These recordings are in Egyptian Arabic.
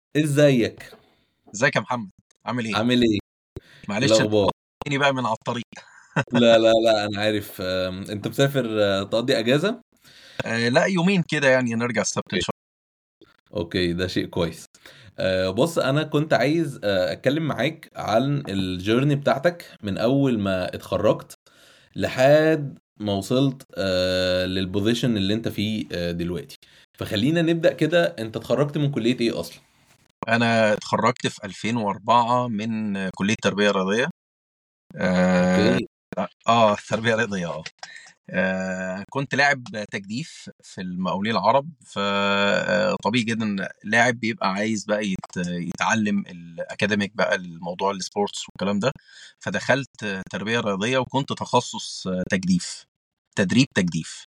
ازيك ازيك يا محمد عامل ايه عامل ايه إيه معلش الاخبار تاني بقى من على الطريق لا لا لا انا عارف آم، انت مسافر آه، تقضي اجازه آه لا يومين كده يعني نرجع السبت ان اوكي شاء اوكي ده شيء كويس آه، بص انا كنت عايز آه، اتكلم معاك عن الجيرني بتاعتك من اول ما اتخرجت لحد ما وصلت آه، للبوزيشن اللي انت فيه آه، دلوقتي فخلينا نبدأ كده انت اتخرجت من كلية ايه اصلا الله انا اتخرجت في 2004 من آه، كلية تربية رياضية اه اوكي آه، تربية رياضية اه آه، كنت لاعب تجديف في المقاولين العرب فطبيعي جدا لاعب بيبقى عايز بقى يت- يتعلم الاكاديميك بقى الموضوع السبورتس والكلام ده فدخلت تربية رياضية وكنت تخصص تجديف تدريب تجديف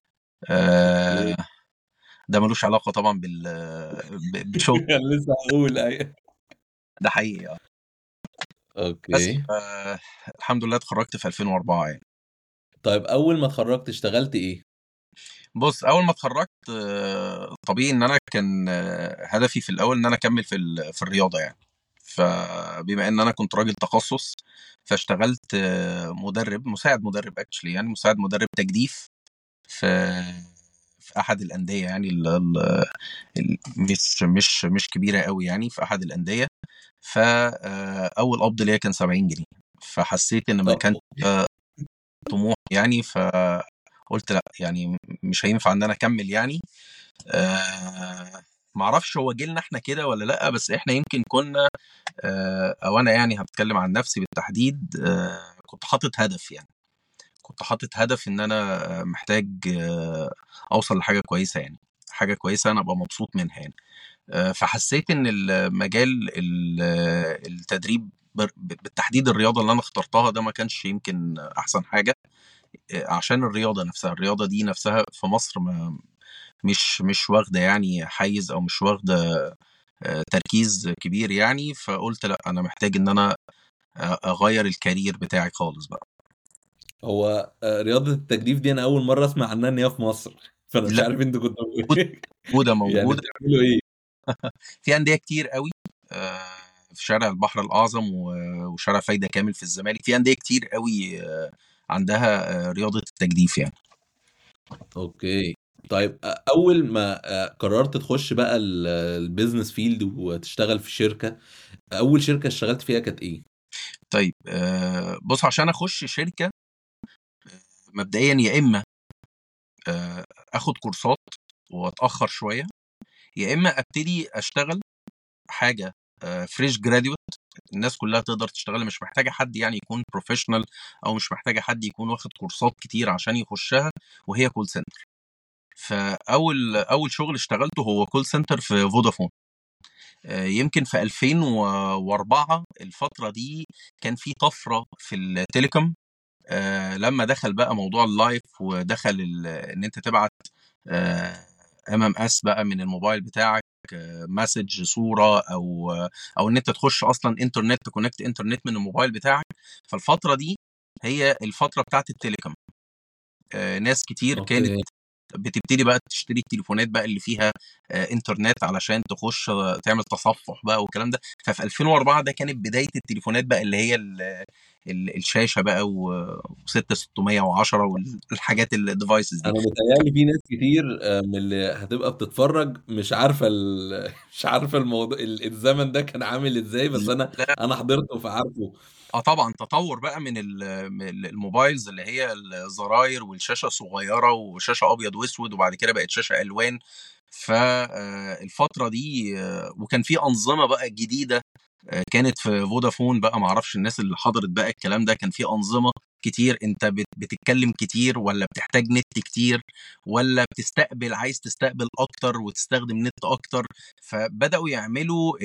اوكي آه، ده ملوش علاقة طبعا بال ب- بشغل انا لسه هقول ايوه ده حقيقي اه بس اوكي آه الحمد لله اتخرجت في 2004 يعني طيب اول ما اتخرجت اشتغلت ايه بص اول ما اتخرجت آه طبيعي ان انا كان آه هدفي في الاول ان انا اكمل في ال- في الرياضة يعني فبما ان انا كنت راجل تخصص فاشتغلت آه مدرب مساعد مدرب اكشلي يعني مساعد مدرب تجديف في في احد الانديه يعني ال ال ال مش مش مش كبيره قوي يعني في احد الانديه فاول قبض ليا كان 70 جنيه فحسيت ان ما طب كانش ده طموح يعني فقلت لا يعني مش هينفع ان انا اكمل يعني آه معرفش هو جيلنا احنا كده ولا لا بس احنا يمكن كنا آه او انا يعني هتكلم عن نفسي بالتحديد آه كنت حاطط هدف يعني كنت حاطط هدف ان انا آه، محتاج آه، اوصل لحاجه كويسه يعني حاجه كويسه انا ابقى مبسوط منها يعني آه، فحسيت ان المجال ال- آه، التدريب بر- بالتحديد الرياضه اللي انا اخترتها ده ما كانش يمكن احسن حاجه آه، عشان الرياضه نفسها الرياضه دي نفسها في مصر ما مش مش واخده يعني حيز او مش واخده آه، تركيز كبير يعني فقلت لا انا محتاج ان انا آه، اغير الكارير بتاعي خالص بقى هو آه، رياضة التجديف دي أنا أول مرة أسمع عنها إن هي في مصر فأنا مش لا عارف أنتوا كنتوا إيه موجوده يعني موجوده بتعملوا إيه؟ في أندية كتير قوي آه، في شارع البحر الأعظم و- وشارع فايدة كامل في الزمالك في أندية كتير قوي آه، عندها آه، رياضة التجديف يعني أوكي طيب آه، أول ما آه، قررت تخش بقى ال- البيزنس فيلد وتشتغل في شركة أول شركة اشتغلت فيها كانت إيه؟ طيب آه، بص عشان أخش شركة مبدئيا يا إما آه، أخد كورسات وأتأخر شوية يا إما أبتدي أشتغل حاجة فريش جراديوت الناس كلها تقدر تشتغل مش محتاجة حد يعني يكون بروفيشنال أو مش محتاجة حد يكون واخد كورسات كتير عشان يخشها وهي كول سنتر فأول أول شغل اشتغلته هو كول سنتر في فودافون آه، يمكن في 2004 الفترة دي كان في طفرة في التليكوم آه، لما دخل بقى موضوع اللايف ودخل ال- ان انت تبعت ام ام اس بقى من الموبايل بتاعك مسج صورة او او ان انت تخش اصلا انترنت تكونكت انترنت من الموبايل بتاعك فالفترة دي هي الفترة بتاعت التليكوم آه، ناس كتير كانت أوكي بتبتدي بقى تشتري التليفونات بقى اللي فيها آه، انترنت علشان تخش آه، تعمل تصفح بقى والكلام ده ففي 2004 ده كانت بداية التليفونات بقى اللي هي ال ال الشاشة بقى و6610 والحاجات الديفايسز دي أنا متهيألي في ناس كتير آه، من اللي هتبقى بتتفرج مش عارفة ال... مش عارفة الموضوع ال- الزمن ده كان عامل إزاي بس أنا لا أنا حضرته فعارفه اه طبعا تطور بقى من ال- من الموبايلز اللي هي الزراير والشاشة صغيرة وشاشة أبيض وأسود وبعد كده بقت شاشة ألوان فالفترة دي آه، وكان في أنظمة بقى جديدة آه، كانت في فودافون بقى معرفش الناس اللي حضرت بقى الكلام ده كان في أنظمة كتير انت بت- بتتكلم كتير ولا بتحتاج نت كتير ولا بتستقبل عايز تستقبل اكتر وتستخدم نت اكتر فبدأوا يعملوا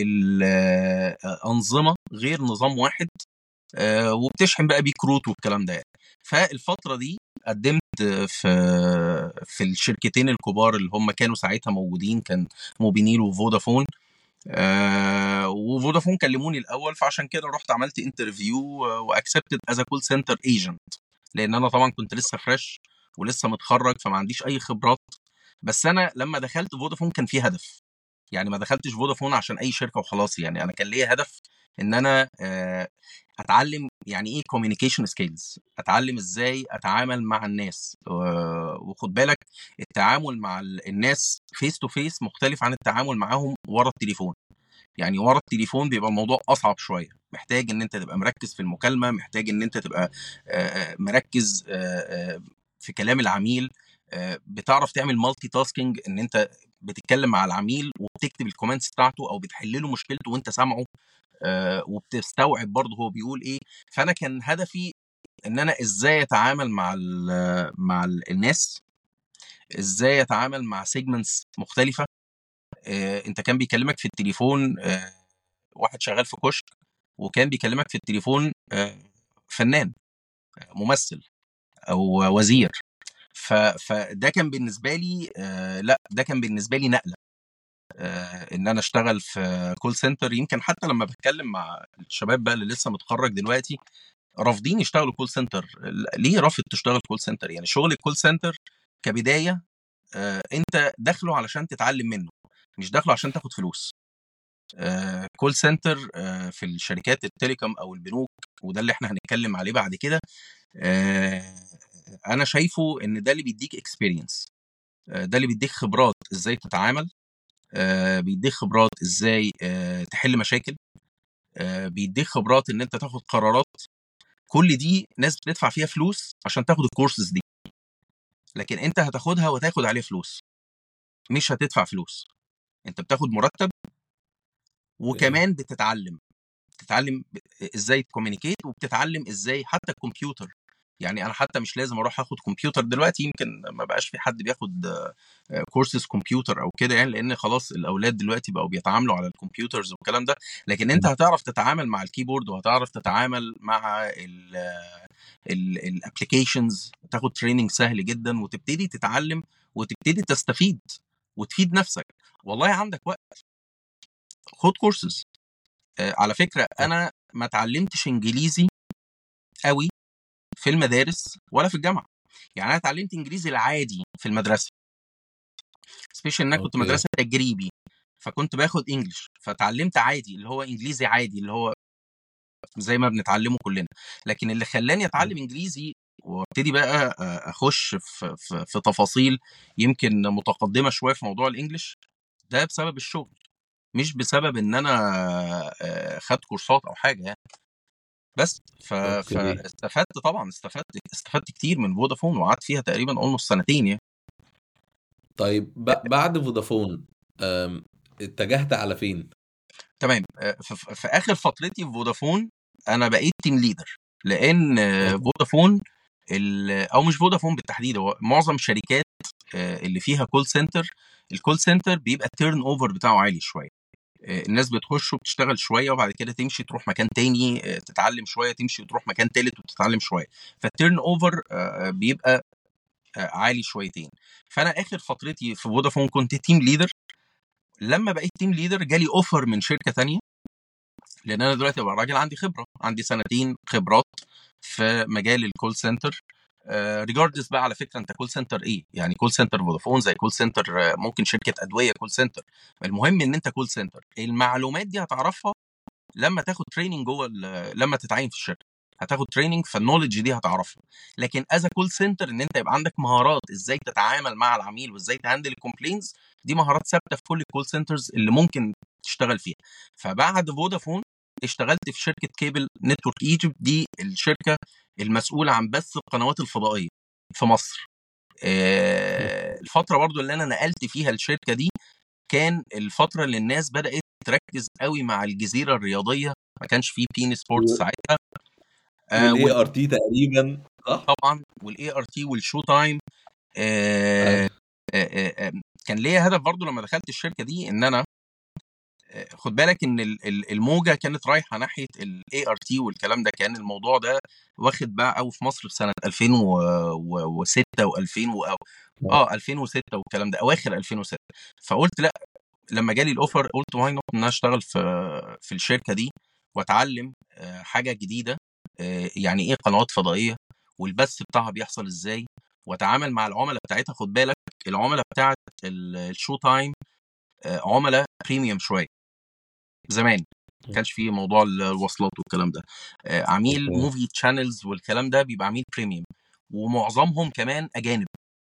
الأنظمة غير نظام واحد آه، وبتشحن بقى بيه كروت والكلام ده يعني فالفترة دي قدمت في في الشركتين الكبار اللي هم كانوا ساعتها موجودين كان موبينيل وفودافون آه وفودافون كلموني الاول فعشان كده رحت عملت انترفيو واكسبتد از كول سنتر ايجنت لان انا طبعا كنت لسه فريش ولسه متخرج فما عنديش اي خبرات بس انا لما دخلت فودافون كان في هدف يعني ما دخلتش فودافون عشان اي شركه وخلاص يعني انا كان ليا هدف ان انا آه، اتعلم يعني ايه كوميونيكيشن سكيلز اتعلم ازاي اتعامل مع الناس آه، وخد بالك التعامل مع ال- الناس فيس تو فيس مختلف عن التعامل معاهم ورا التليفون يعني ورا التليفون بيبقى الموضوع اصعب شويه محتاج ان انت تبقى مركز في المكالمه محتاج ان انت تبقى آه، آه، مركز آه، آه، في كلام العميل آه، بتعرف تعمل مالتي تاسكينج ان انت بتتكلم مع العميل وبتكتب الكومنتس بتاعته او بتحل له مشكلته وانت سامعه آه، وبتستوعب برضه هو بيقول ايه فانا كان هدفي ان انا ازاي اتعامل مع ال مع ال الناس ازاي اتعامل مع سيجمنتس مختلفه آه، انت كان بيكلمك في التليفون آه، واحد شغال في كشك وكان بيكلمك في التليفون آه، فنان آه، ممثل او وزير ف... فده كان بالنسبه لي آه، لا ده كان بالنسبه لي نقله آه، ان انا اشتغل في كول سنتر يمكن حتى لما بتكلم مع الشباب بقى اللي لسه متخرج دلوقتي رافضين يشتغلوا كول سنتر ليه رافض تشتغل كول سنتر يعني شغل الكول سنتر كبدايه آه، انت داخله علشان تتعلم منه مش داخله عشان تاخد فلوس كول سنتر في الشركات التليكوم او البنوك وده اللي احنا هنتكلم عليه بعد كده آه، انا شايفه ان ده اللي بيديك اكسبيرينس ده اللي بيديك خبرات ازاي تتعامل آه، بيديك خبرات ازاي آه، تحل مشاكل آه، بيديك خبرات ان انت تاخد قرارات كل دي ناس بتدفع فيها فلوس عشان تاخد الكورسز دي لكن انت هتاخدها وتاخد عليها فلوس مش هتدفع فلوس انت بتاخد مرتب وكمان بتتعلم بتتعلم ب- ازاي تكومينيكيت وبتتعلم ازاي حتى الكمبيوتر يعني انا حتى مش لازم اروح اخد كمبيوتر دلوقتي يمكن ما بقاش في حد بياخد كورسز كمبيوتر او كده يعني لان خلاص الاولاد دلوقتي بقوا بيتعاملوا على الكمبيوترز والكلام ده لكن انت هتعرف تتعامل مع الكيبورد وهتعرف تتعامل مع الابلكيشنز تاخد تريننج سهل جدا وتبتدي تتعلم وتبتدي تستفيد وتفيد نفسك والله عندك وقت خد كورسز على فكره انا ما اتعلمتش انجليزي قوي في المدارس ولا في الجامعه يعني انا اتعلمت انجليزي العادي في المدرسه سبيشال ان انا كنت أوكي. مدرسه تجريبي فكنت باخد انجلش فتعلمت عادي اللي هو انجليزي عادي اللي هو زي ما بنتعلمه كلنا لكن اللي خلاني اتعلم انجليزي وابتدي بقى اخش في, في, في تفاصيل يمكن متقدمه شويه في موضوع الانجليش ده بسبب الشغل مش بسبب ان انا آه، خدت كورسات او حاجه يعني بس ف... أوكي. فاستفدت طبعا استفدت استفدت كتير من فودافون وقعدت فيها تقريبا اولموست سنتين يعني طيب ب- بعد فودافون أم، اتجهت على فين؟ تمام آه، في, في في اخر فترتي في فودافون انا بقيت تيم ليدر لان آه، أوكي. فودافون ال- او مش فودافون بالتحديد هو معظم الشركات آه، اللي فيها كول سنتر الكول سنتر بيبقى التيرن اوفر بتاعه عالي شويه آه، الناس بتخش وبتشتغل شويه وبعد كده تمشي تروح مكان تاني آه، تتعلم شويه تمشي وتروح مكان تالت وتتعلم شويه فالتيرن اوفر آه، بيبقى آه، عالي شويتين فانا اخر فترتي في فودافون كنت تيم ليدر لما بقيت تيم ليدر جالي اوفر من شركه تانية لان انا دلوقتي بقى راجل عندي خبره عندي سنتين خبرات في مجال الكول سنتر ريجاردلس بقى على فكره انت كول سنتر ايه يعني كول سنتر فودافون زي كول سنتر آه، ممكن شركه ادويه كول سنتر المهم ان انت كول سنتر المعلومات دي هتعرفها لما تاخد تريننج جوه ال- لما تتعين في الشركه هتاخد تريننج فالنولج دي هتعرفها لكن از كول سنتر ان انت يبقى عندك مهارات ازاي تتعامل مع العميل وازاي تهندل الكومبلينز دي مهارات ثابته في كل الكول سنترز اللي ممكن تشتغل فيها فبعد فودافون اشتغلت في شركه كيبل نتورك ايجيبت دي الشركه المسؤوله عن بث القنوات الفضائيه في مصر آه، الفتره برضو اللي انا نقلت فيها الشركه دي كان الفتره اللي الناس بدات تركز قوي مع الجزيره الرياضيه ما كانش فيه بين سبورتس و- ساعتها آه، والاي وال- ار تي تقريبا صح؟ طبعا والاي ار تي والشو تايم آه، أيوة. آه، آه، كان ليا هدف برضو لما دخلت الشركه دي ان انا آه، خد بالك ان ال- ال- الموجه كانت رايحه ناحيه الاي ار تي والكلام ده كان الموضوع ده واخد باع قوي في مصر في سنه 2006 و2000 و اه 2006 والكلام ده اواخر 2006 فقلت لا لما جالي الاوفر قلت واي نوت ان انا اشتغل في في الشركه دي واتعلم آه، حاجه جديده آه، يعني ايه قنوات فضائيه والبث بتاعها بيحصل ازاي واتعامل مع العملاء بتاعتها خد بالك العملاء بتاعت ال- الشو تايم آه، عملاء بريميوم شويه زمان ما كانش فيه موضوع ال- الوصلات والكلام ده آه، عميل اوكي موفي تشانلز والكلام ده بيبقى عميل بريميوم ومعظمهم كمان اجانب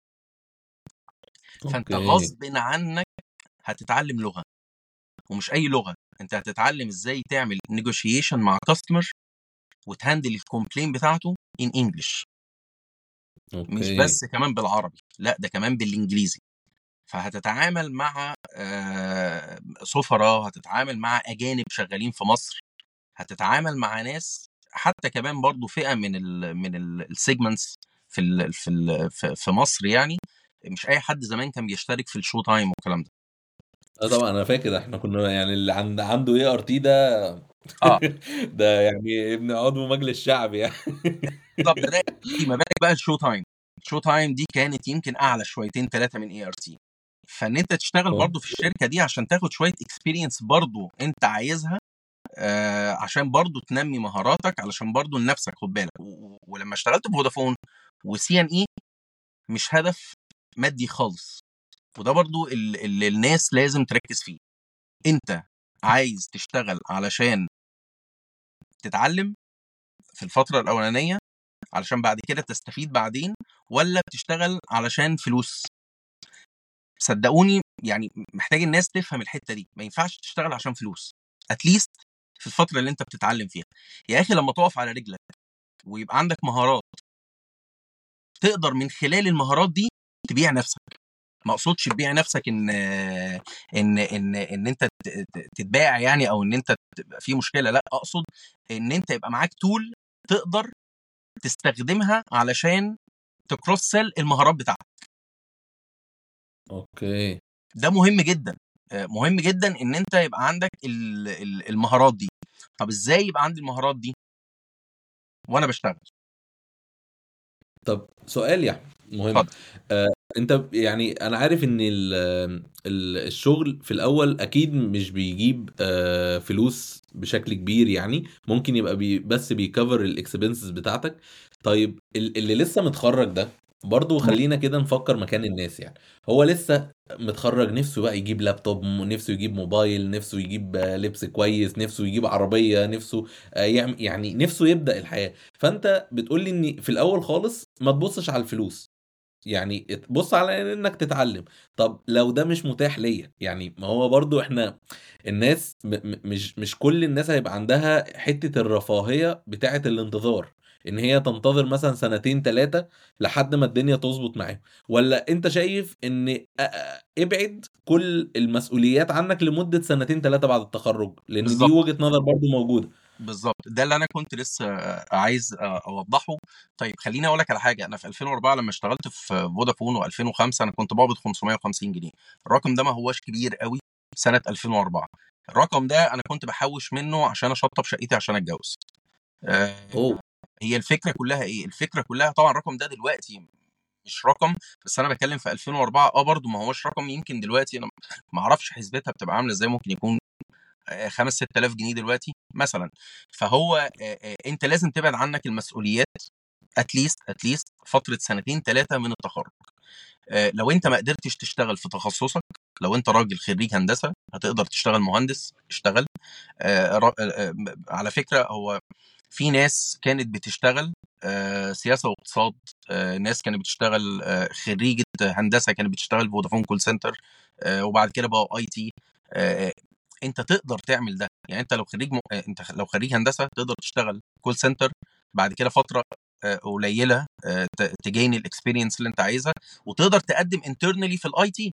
فانت اوكي غصب عنك هتتعلم لغه ومش اي لغه انت هتتعلم ازاي تعمل نيجوشيشن مع كاستمر وتهندل الكومبلين بتاعته ان انجلش مش اوكي بس كمان بالعربي لا ده كمان بالانجليزي فهتتعامل مع آه، سفراء هتتعامل مع اجانب شغالين في مصر هتتعامل مع ناس حتى كمان برضو فئه من ال من السيجمنتس في ال في ال في في مصر يعني مش اي حد زمان كان بيشترك في الشو تايم والكلام ده اه طبعا انا فاكر احنا كنا يعني اللي عند عنده اي ار تي ده اه ده يعني ابن عضو مجلس شعب يعني بالظبط ده ما بالك بقى الشو تايم الشو تايم دي كانت يمكن اعلى شويتين ثلاثه من اي ار تي فان انت تشتغل برضو في الشركه دي عشان تاخد شويه اكسبيرينس برضو انت عايزها آه عشان برضو تنمي مهاراتك علشان برضو لنفسك خد بالك و- و- ولما اشتغلت في فودافون وسي ان اي مش هدف مادي خالص وده برضو ال- اللي الناس لازم تركز فيه انت عايز تشتغل علشان تتعلم في الفترة الأولانية علشان بعد كده تستفيد بعدين ولا بتشتغل علشان فلوس صدقوني يعني محتاج الناس تفهم الحتة دي ما ينفعش تشتغل عشان فلوس اتليست في الفترة اللي انت بتتعلم فيها يا اخي لما تقف على رجلك ويبقى عندك مهارات تقدر من خلال المهارات دي تبيع نفسك ما اقصدش تبيع نفسك ان ان ان ان انت ت- ت- تتباع يعني او ان انت تبقى في مشكله لا اقصد ان انت يبقى معاك تول تقدر تستخدمها علشان تكروس سيل المهارات بتاعتك اوكي ده مهم جدا آه، مهم جدا ان انت يبقى عندك ال- ال- المهارات دي طب ازاي يبقى عندي المهارات دي وانا بشتغل طب سؤال يا أحمد، مهم اتفضل آه، انت يعني انا عارف ان ال ال الشغل في الاول اكيد مش بيجيب آه، فلوس بشكل كبير يعني ممكن يبقى بي بس بيكفر الاكسبنسز بتاعتك طيب ال- اللي لسه متخرج ده برضه خلينا كده نفكر مكان الناس يعني هو لسه متخرج نفسه بقى يجيب لابتوب نفسه يجيب موبايل نفسه يجيب آه، لبس كويس نفسه يجيب عربية نفسه آه، يعمل يعني نفسه يبدأ الحياة فانت بتقول لي ان في الاول خالص ما تبصش على الفلوس يعني بص على انك تتعلم طب لو ده مش متاح ليا يعني ما هو برضو احنا الناس م م مش مش كل الناس هيبقى عندها حتة الرفاهية بتاعة الانتظار ان هي تنتظر مثلا سنتين ثلاثة لحد ما الدنيا تظبط معاهم ولا انت شايف ان أ- أ- ابعد كل المسؤوليات عنك لمدة سنتين ثلاثة بعد التخرج لان دي بالظبط وجهة نظر برضو موجودة بالظبط ده اللي انا كنت لسه عايز اوضحه طيب خليني اقول لك على حاجه انا في 2004 لما اشتغلت في فودافون و2005 انا كنت بقبض 550 جنيه الرقم ده ما هوش كبير قوي سنه 2004 الرقم ده انا كنت بحوش منه عشان اشطب شقتي عشان اتجوز آه، اوه هي الفكره كلها ايه الفكره كلها طبعا الرقم ده دلوقتي مش رقم بس انا بتكلم في 2004 اه برضو ما هوش رقم يمكن دلوقتي انا ما اعرفش حسبتها بتبقى عامله ازاي ممكن يكون 5 6000 جنيه دلوقتي مثلا فهو آه، آه، انت لازم تبعد عنك المسؤوليات اتليست اتليست فتره سنتين ثلاثه من التخرج آه، لو انت ما قدرتش تشتغل في تخصصك لو انت راجل خريج هندسه هتقدر تشتغل مهندس اشتغل آه، را- آه، آه، على فكره هو في ناس كانت بتشتغل آه، سياسه واقتصاد آه، ناس كانت بتشتغل آه، خريجه هندسه كانت بتشتغل فودافون كول سنتر آه، وبعد كده بقى اي تي انت تقدر تعمل ده يعني انت لو خريج م... آه، انت لو خريج هندسه تقدر تشتغل كول سنتر بعد كده فتره آه، قليله آه، ت- تجين الاكسبيرينس اللي انت عايزها وتقدر تقدم انترنالي في الاي تي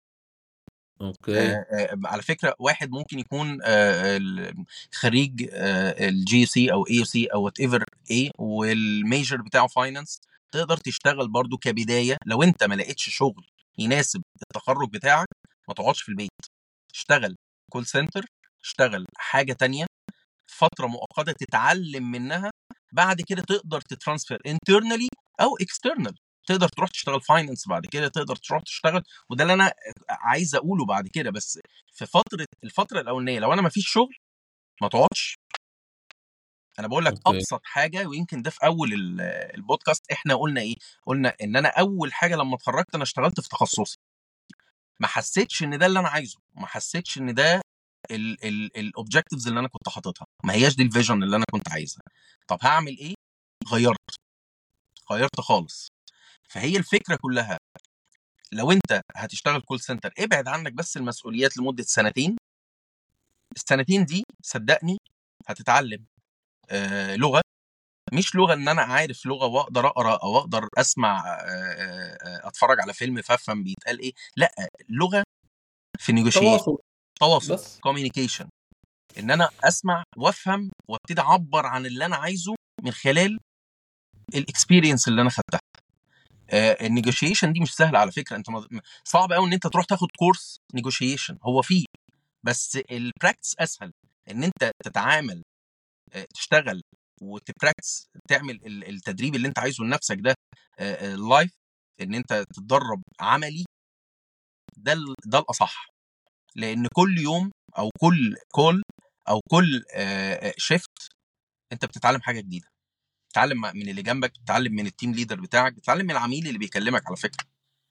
اوكي على فكره واحد ممكن يكون آه، ال- خريج الجي سي او اي سي او وات ايفر ايه والميجر بتاعه فاينانس تقدر تشتغل برضو كبدايه لو انت ما لقيتش شغل يناسب التخرج بتاعك ما تقعدش في البيت اشتغل كول سنتر اشتغل حاجه تانية فتره مؤقته تتعلم منها بعد كده تقدر تترانسفير انترنالي او اكسترنال تقدر تروح تشتغل فاينانس بعد كده تقدر تروح تشتغل وده اللي انا عايز اقوله بعد كده بس في فتره الفتره الاولانيه لو انا ما فيش شغل ما تقعدش انا بقول لك اوكي ابسط حاجه ويمكن ده في اول ال- البودكاست احنا قلنا ايه قلنا ان انا اول حاجه لما اتخرجت انا اشتغلت في تخصصي ما حسيتش ان ده اللي انا عايزه ما حسيتش ان ده الاوبجكتيفز اللي انا كنت حاططها ما هياش دي الفيجن اللي انا كنت عايزها طب هعمل ايه غيرت غيرت خالص فهي الفكره كلها لو انت هتشتغل كول سنتر ابعد عنك بس المسؤوليات لمده سنتين السنتين دي صدقني هتتعلم آه لغه مش لغه ان انا عارف لغه واقدر اقرا او اقدر اسمع آه آه اتفرج على فيلم فافهم بيتقال ايه لا لغه في النيجوشيشن تواصل تواصل بس كوميونيكيشن ان انا اسمع وافهم وابتدي اعبر عن اللي انا عايزه من خلال الاكسبيرينس اللي انا خدتها النيجوشيشن دي مش سهله على فكره انت مض- صعب قوي ان انت تروح تاخد كورس نيجوشيشن هو فيه بس البراكتس اسهل ان انت تتعامل آه، تشتغل وتبراكتس تعمل ال- التدريب اللي انت عايزه لنفسك ده لايف ان انت تتدرب عملي ده ال- ده الاصح لان كل يوم او كل كول او كل شيفت انت بتتعلم حاجه جديده بتتعلم من اللي جنبك بتتعلم من التيم ليدر بتاعك بتتعلم من العميل اللي بيكلمك على فكره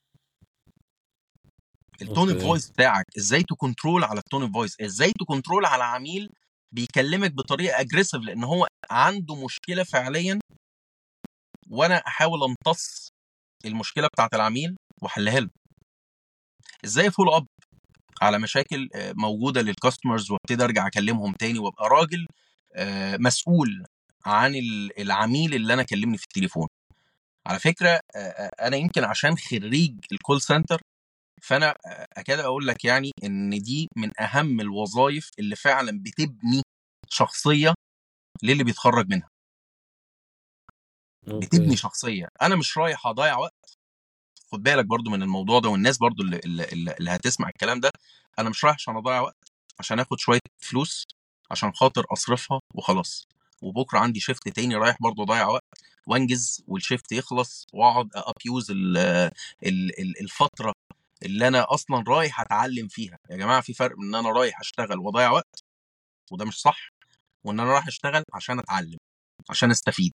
التون اوف اوكي فويس بتاعك ازاي تكنترول على التون اوف فويس ازاي تكنترول على عميل بيكلمك بطريقه اجريسيف لان هو عنده مشكله فعليا وانا احاول امتص المشكله بتاعت العميل واحلها له ازاي فولو اب على مشاكل آه، موجوده للكاستمرز وابتدي ارجع اكلمهم تاني وابقى راجل آه، مسؤول عن ال- العميل اللي انا كلمني في التليفون على فكره آه، آه، انا يمكن عشان خريج الكول سنتر فانا آه، اكاد اقول لك يعني ان دي من اهم الوظائف اللي فعلا بتبني شخصيه للي بيتخرج منها بتبني اوكي شخصيه انا مش رايح اضيع وقت خد بالك برضو من الموضوع ده والناس برضو اللي, اللي, اللي هتسمع الكلام ده انا مش رايح عشان اضيع وقت عشان اخد شويه فلوس عشان خاطر اصرفها وخلاص وبكره عندي شيفت تاني رايح برضو اضيع وقت وانجز والشيفت يخلص واقعد ابيوز الفتره اللي انا اصلا رايح اتعلم فيها يا جماعه في فرق ان انا رايح اشتغل واضيع وقت وده مش صح وان انا رايح اشتغل عشان اتعلم عشان استفيد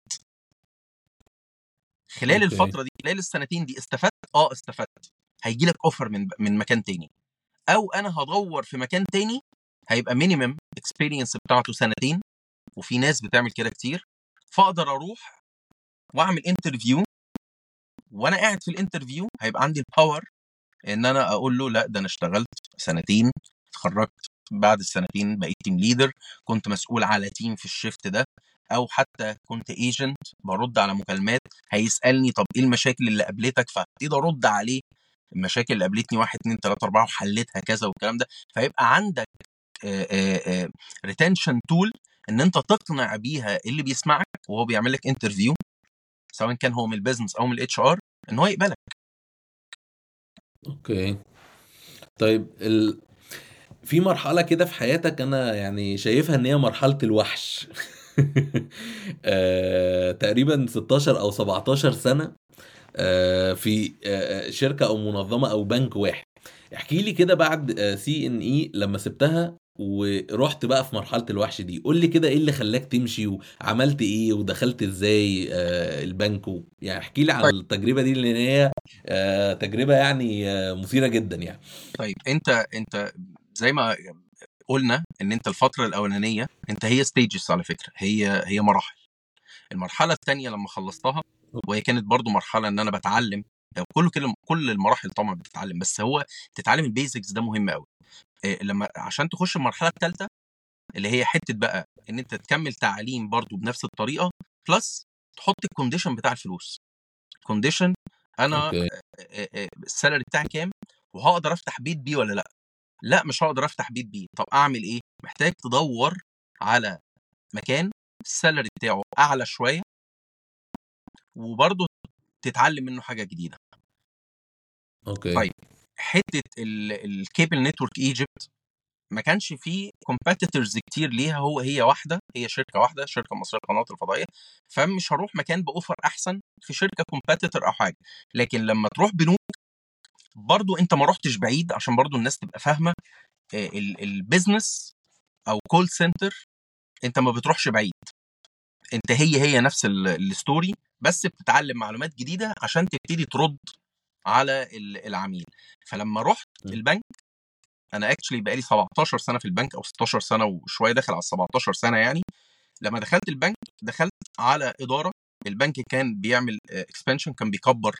خلال اوكي الفتره دي خلال السنتين دي استفدت اه استفدت هيجي لك اوفر من من مكان تاني او انا هدور في مكان تاني هيبقى مينيمم اكسبيرينس بتاعته سنتين وفي ناس بتعمل كده كتير فاقدر اروح واعمل انترفيو وانا قاعد في الانترفيو هيبقى عندي الباور ان انا اقول له لا ده انا اشتغلت سنتين اتخرجت بعد السنتين بقيت تيم ليدر كنت مسؤول على تيم في الشيفت ده او حتى كنت ايجنت برد على مكالمات هيسالني طب ايه المشاكل اللي قابلتك فابتدي ارد عليه المشاكل اللي قابلتني واحد اتنين تلاته اربعه وحلتها كذا والكلام ده فيبقى عندك ريتنشن تول ان انت تقنع بيها اللي بيسمعك وهو بيعمل لك انترفيو سواء كان هو من البيزنس او من الاتش ار ان هو يقبلك اوكي طيب ال... في مرحلة كده في حياتك أنا يعني شايفها إن هي مرحلة الوحش آه، تقريبا 16 أو 17 سنة آه، في آه، شركة أو منظمة أو بنك واحد احكي لي كده بعد سي ان اي لما سبتها ورحت بقى في مرحلة الوحش دي قول لي كده ايه اللي خلاك تمشي وعملت ايه ودخلت ازاي آه، البنك و... يعني احكي لي عن طيب التجربة دي لان هي آه، تجربة يعني آه، مثيرة جدا يعني طيب انت انت زي ما قلنا ان انت الفتره الاولانيه انت هي ستيجز على فكره هي هي مراحل المرحله الثانيه لما خلصتها وهي كانت برضو مرحله ان انا بتعلم كل كل كل المراحل طبعا بتتعلم بس هو تتعلم البيزكس ده مهم قوي إيه، لما عشان تخش المرحله الثالثه اللي هي حته بقى ان انت تكمل تعليم برضو بنفس الطريقه بلس تحط الكونديشن بتاع الفلوس الكونديشن انا اوكي آه، آه، السالري بتاعي كام وهقدر افتح بيت بيه ولا لا لا مش هقدر افتح بيت بيه طب اعمل ايه محتاج تدور على مكان السالري بتاعه اعلى شويه وبرضه تتعلم منه حاجه جديده اوكي طيب حته الكيبل نتورك ايجيبت ما كانش فيه كومبيتيتورز كتير ليها هو هي واحده هي شركه واحده شركه مصريه للقنوات الفضائيه فمش هروح مكان باوفر احسن في شركه كومبيتيتور او حاجه لكن لما تروح بنوك برضو انت ما رحتش بعيد عشان برضو الناس تبقى فاهمه آه، ال- البيزنس او كول سنتر انت ما بتروحش بعيد انت هي هي نفس ال- الستوري بس بتتعلم معلومات جديده عشان تبتدي ترد على ال- العميل فلما رحت م. البنك انا اكشلي بقالي 17 سنه في البنك او 16 سنه وشويه داخل على 17 سنه يعني لما دخلت البنك دخلت على اداره البنك كان بيعمل اكسبانشن كان بيكبر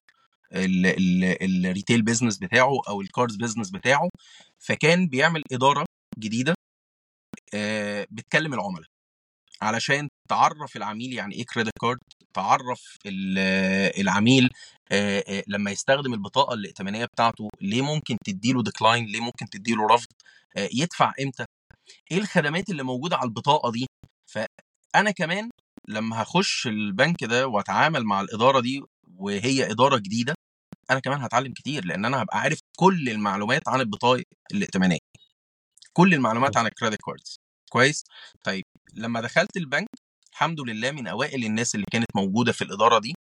الريتيل بيزنس بتاعه او الكاردز بيزنس بتاعه فكان بيعمل اداره جديده آه، بتكلم العملاء علشان تعرف العميل يعني ايه كريدت كارد تعرف ال- العميل آه، آه، لما يستخدم البطاقه الائتمانيه بتاعته ليه ممكن تديله ديكلاين ليه ممكن تديله رفض آه، يدفع امتى ايه الخدمات اللي موجوده على البطاقه دي فانا كمان لما هخش البنك ده واتعامل مع الاداره دي وهي اداره جديده انا كمان هتعلم كتير لان انا هبقى عارف كل المعلومات عن البطاقه الائتمانيه كل المعلومات عن الكريدت كاردز كويس طيب لما دخلت البنك الحمد لله من اوائل الناس اللي كانت موجوده في الاداره دي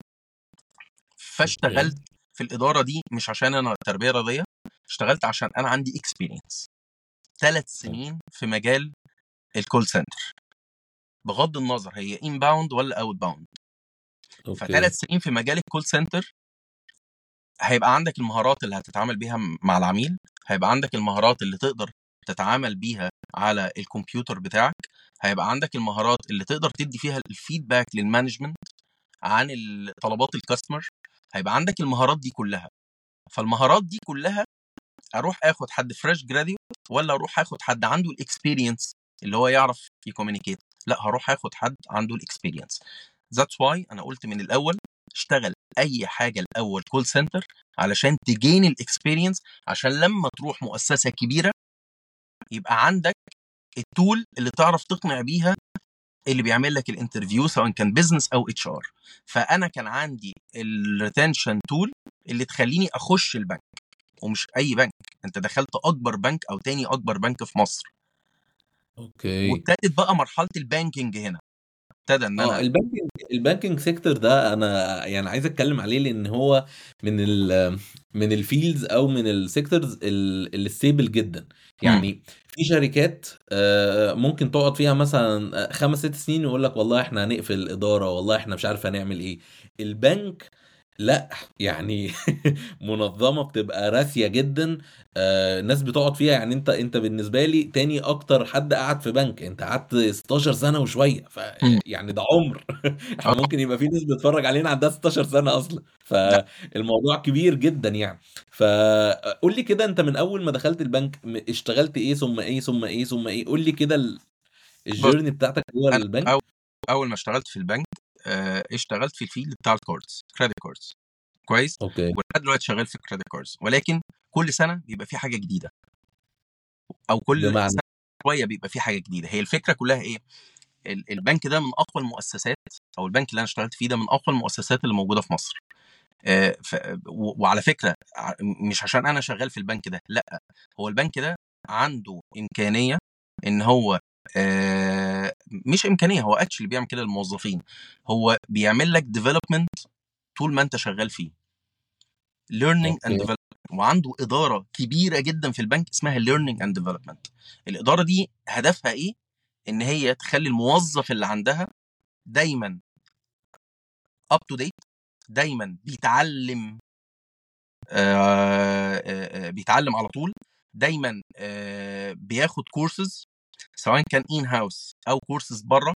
فاشتغلت في الاداره دي مش عشان انا تربيه رياضيه اشتغلت عشان انا عندي اكسبيرينس ثلاث سنين في مجال الكول سنتر بغض النظر هي ان باوند ولا اوت باوند اوكي فثلاث سنين في مجال الكول سنتر هيبقى عندك المهارات اللي هتتعامل بيها مع العميل هيبقى عندك المهارات اللي تقدر تتعامل بيها على الكمبيوتر بتاعك هيبقى عندك المهارات اللي تقدر تدي فيها الفيدباك للمانجمنت عن ال- طلبات الكاستمر هيبقى عندك المهارات دي كلها فالمهارات دي كلها اروح اخد حد فريش جراديوت ولا اروح اخد حد عنده الاكسبيرينس اللي هو يعرف يكومينيكيت لا هروح اخد حد عنده الاكسبيرينس ذاتس واي انا قلت من الاول اشتغل اي حاجه الاول كول سنتر علشان تجين الاكسبيرينس عشان لما تروح مؤسسه كبيره يبقى عندك التول اللي تعرف تقنع بيها اللي بيعمل لك الانترفيو سواء كان بزنس او اتش ار فانا كان عندي الريتنشن تول اللي تخليني اخش البنك ومش اي بنك انت دخلت اكبر بنك او تاني اكبر بنك في مصر اوكي وابتدت بقى مرحله البانكينج هنا ابتدى ان اه انا البانكينج البانكينج سيكتور ده انا يعني عايز اتكلم عليه لان هو من ال من الفيلدز او من السيكتورز اللي ستيبل جدا يعني في شركات آه، ممكن تقعد فيها مثلا آه، خمس ست سنين ويقول لك والله احنا هنقفل الاداره والله احنا مش عارف هنعمل ايه البنك لا يعني منظمه بتبقى راسيه جدا آه، الناس بتقعد فيها يعني انت انت بالنسبه لي تاني اكتر حد قعد في بنك انت قعدت 16 سنه وشويه ف مم. يعني ده عمر احنا ممكن يبقى في ناس بتتفرج علينا عندها 16 سنه اصلا فالموضوع كبير جدا يعني فقول لي كده انت من اول ما دخلت البنك م- اشتغلت ايه ثم ايه ثم ايه ثم ايه قول لي كده ال- الجيرني بتاعتك جوه انا البنك أول, اول ما اشتغلت في البنك آه، اشتغلت في الفيلد بتاع الكاردز كريدت كاردز كويس اوكي ولحد دلوقتي شغال في الكريدت كاردز ولكن كل سنه بيبقى في حاجه جديده او كل بمعنى سنه شويه بيبقى في حاجه جديده هي الفكره كلها ايه ال- البنك ده من اقوى المؤسسات او البنك اللي انا اشتغلت فيه ده من اقوى المؤسسات اللي موجوده في مصر آه، ف... و- وعلى فكره ع- مش عشان انا شغال في البنك ده لا هو البنك ده عنده امكانيه ان هو آه، مش امكانيه هو اكشلي بيعمل كده للموظفين هو بيعمل لك ديفلوبمنت طول ما انت شغال فيه learning and اوكي development وعنده اداره كبيره جدا في البنك اسمها learning and development الاداره دي هدفها ايه ان هي تخلي الموظف اللي عندها دايما up to date دايما بيتعلم آه، آه، آه، بيتعلم على طول دايما آه، بياخد كورسز سواء كان ان هاوس او كورسز بره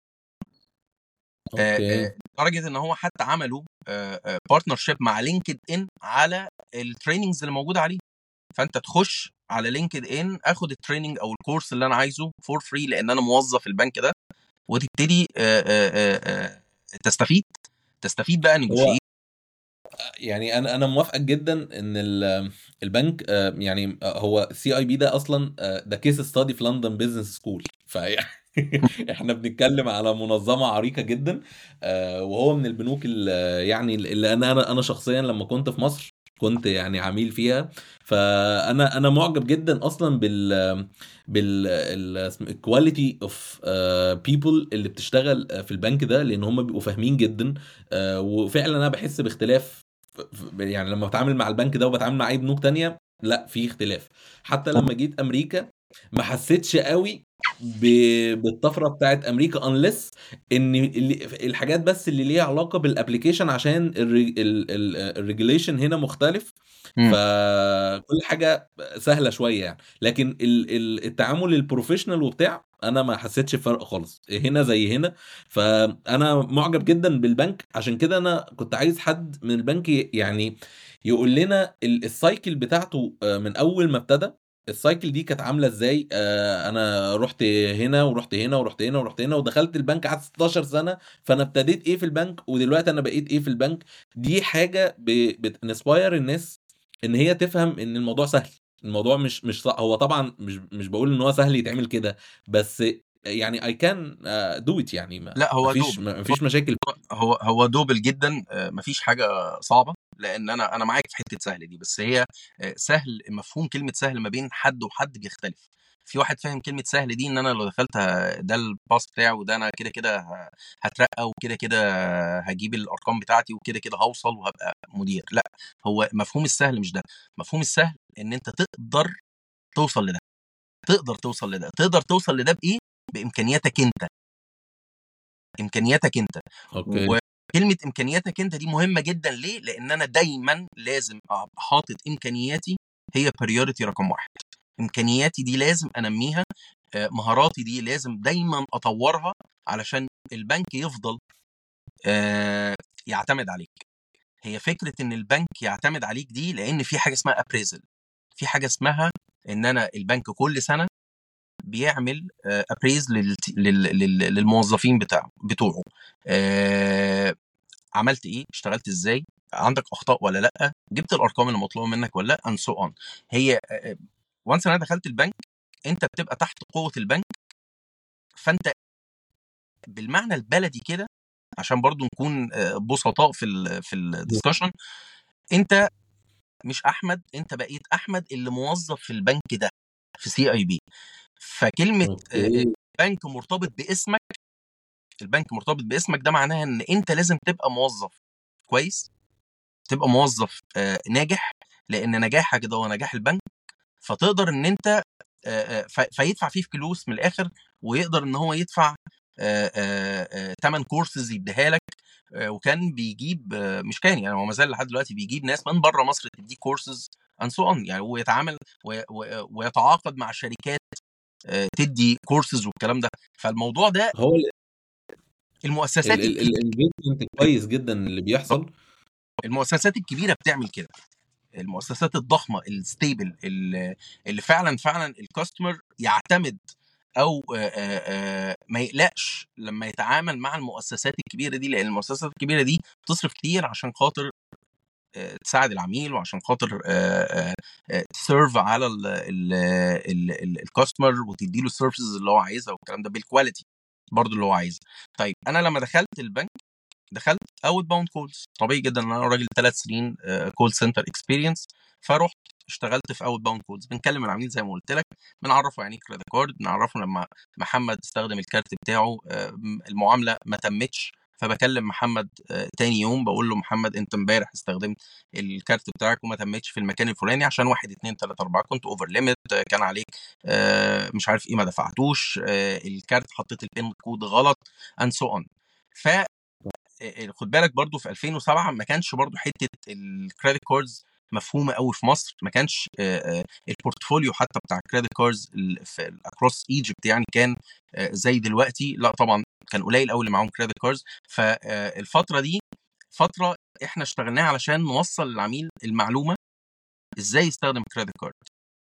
اوكي لدرجه ان هو حتى عملوا بارتنرشيب مع لينكد ان على التريننجز اللي موجوده عليه فانت تخش على لينكد ان اخد التريننج او الكورس اللي انا عايزه فور فري لان انا موظف البنك ده وتبتدي آه، آه، آه، آه، تستفيد تستفيد بقى هو نيجوشيت يعني انا انا موافقك جدا ان ال- البنك آه، يعني آه، هو السي اي بي ده اصلا آه، ده كيس ستادي في لندن بزنس سكول فيعني احنا بنتكلم على منظمه عريقه جدا آه، وهو من البنوك اللي يعني اللي انا انا انا شخصيا لما كنت في مصر كنت يعني عميل فيها فانا انا معجب جدا اصلا بال بال الكواليتي اوف بيبل اللي بتشتغل آه، في البنك ده لان هم بيبقوا فاهمين جدا آه، وفعلا انا بحس باختلاف ف- ف- يعني لما بتعامل مع البنك ده وبتعامل مع اي بنوك تانية لا في اختلاف حتى لما جيت امريكا ما حسيتش قوي ب- بالطفره بتاعت امريكا انلس ان اللي- الحاجات بس اللي ليها علاقه بالابلكيشن عشان الريجوليشن هنا مختلف إمم. فكل حاجة سهلة شوية يعني، لكن ال ال التعامل الprofessional وبتاع، أنا ما حسيتش بفرق خالص، هنا زي هنا، فأنا معجب جدًا بالبنك، عشان كده أنا كنت عايز حد من البنك ي يعني يقول لنا ال الcycle بتاعته آآ من أول ما ابتدى، الcycle دي كانت عاملة إزاي، آآ أنا رُحت هنا ورُحت هنا ورُحت هنا ورُحت هنا ودخلت البنك قعدت 16 سنة، فأنا ابتديت إيه في البنك ودلوقتي أنا بقيت إيه في البنك، دي حاجة ب بتinspire الناس إن هي تفهم إن الموضوع سهل، الموضوع مش مش ص هو طبعًا مش مش باقول إن هو سهل يتعمل كده، بس يعني I can آآ do it يعني ما لأ ما هو فيش doable ما فيش مشاكل. هو هو doable جدًا آآ ما فيش حاجة صعبة، لإن أنا أنا معاك في حتّة سهل دي، بس هي آآ سهل مفهوم كلمة سهل ما بين حد وحد بيختلف، في واحد فاهم كلمة سهل دي إن أنا لو دخلت ه ده الpass بتاعي وده أنا كده، كده ه هاترقى وكده، كده هاجيب الأرقام بتاعتي وكده، كده هاوصل وهابقى مدير، لأ هو مفهوم السهل مش ده، مفهوم السهل إن أنت تقدر توصل لده، تقدر توصل لده، تقدر توصل لده بإيه، بإمكانياتك أنت. إمكانياتك أنت، أوكي. وكلمة إمكانياتك أنت دي مهمة جدًا ليه؟ لإن أنا دايمًا لازم أبقى حاطط إمكانياتي هي priority رقم 1 إمكانياتي دي لازم أنمّيها، آآ مهاراتي دي لازم دايمًا أطوّرها علشان البنك يفضل آآ يعتمد عليك. هي فكرة إن البنك يعتمد عليك دي لإن في حاجة اسمها appraisal في حاجة اسمها إن أنا البنك كل سنة بيعمل آآ appraise للت لل لل للموظفين بتاعه بتوعه، آآ عملت إيه، اشتغلت إزاي، عندك أخطاء والّا لأ، جِبت الأرقام اللي مطلوبة منك والّا لأ and so on. هي آآ once إن أنا دخلت البنك، أنت بتبقى تحت قوة البنك، فأنت بالمعنى البلدي كده، عشان برضه نكون آآ بسطاء في ال في الdiscussion أنت مش أحمد، أنت بقيت أحمد اللي موظف في البنك ده، في CIB. فكلمة آآ أوكي. البنك مرتبط باسمك البنك مرتبط باسمك ده معناها إن أنت لازم تبقى موظف كويس، تبقى موظف آآ ناجح، لإن نجاحك ده هو نجاح البنك، فتقدر إن أنت آآ آآ ف فيدفع فيه فلوس من الآخر، ويقدر إن هو يدفع آآ آآ آآ تَمَن courses يدّيها لك، آآ وكان بيجيب مش كان يعني هو ما زال لحد دلوقتي بيجيب ناس من برّه مصر تدّيك courses and so on يعني ويتعامل و و ويتعاقد مع شركات آآ تدّي courses والكلام ده، فالموضوع ده هو ال المؤسسات ال ال الكبيرة الengagement كويس جدًا اللي بيحصل. المؤسسات الكبيرة بتعمل كده، المؤسسات الضخمة الstable ال اللي فعلًا، فعلًا الcustomer يعتمد أو آآ آآ ما يقلقش لمّا يتعامل مع المؤسسات الكبيرة دي، لإن المؤسسات الكبيرة دي بتصرف كتير عشان خاطر آآ تساعد العميل وعشان خاطر آآ آآ تserve على ال ال ال ال الcustomer وتدّي له الservices اللي هو عايزها والكلام ده بالquality برضه اللي هو عايزها. طيب أنا لمّا دخلت البنك، دخلت outbound calls طبيعي جدًا إن أنا راجل 3 سنين آآ call center experience فرُحت اشتغلت في outbound calls بنكلم العميل زي ما قُلت لك، بنعرّفه يعني إيه credit card بنعرّفه لمّا محمد استخدم الكارت بتاعه آآ المعاملة ما تمِّتش، فباكلم محمد آآ تاني يوم باقول له محمد أنت امبارح استخدمت الكارت بتاعك وما تمِّتش في المكان الفلاني عشان 1، 2، 3، 4 كنت over limit كان عليك آآ مش عارف إيه ما دفعتوش، آآ الكارت حطيت الpin code غلط and so on. ف آآ خُد بالك برضه في 2007 ما كانش برضه حتّة الcredit cards مفهومة أوي في مصر، ما كانش آآ آآ الportfolio حتى بتاع الcredit cards ال في across Egypt يعني كان آآ زي دلوقتي، لأ طبعًا كان قليل أوي اللي معاهم credit cards ف آآ الفترة دي فترة إحنا اشتغلناها علشان نوصّل للعميل المعلومة إزاي يستخدم الcredit card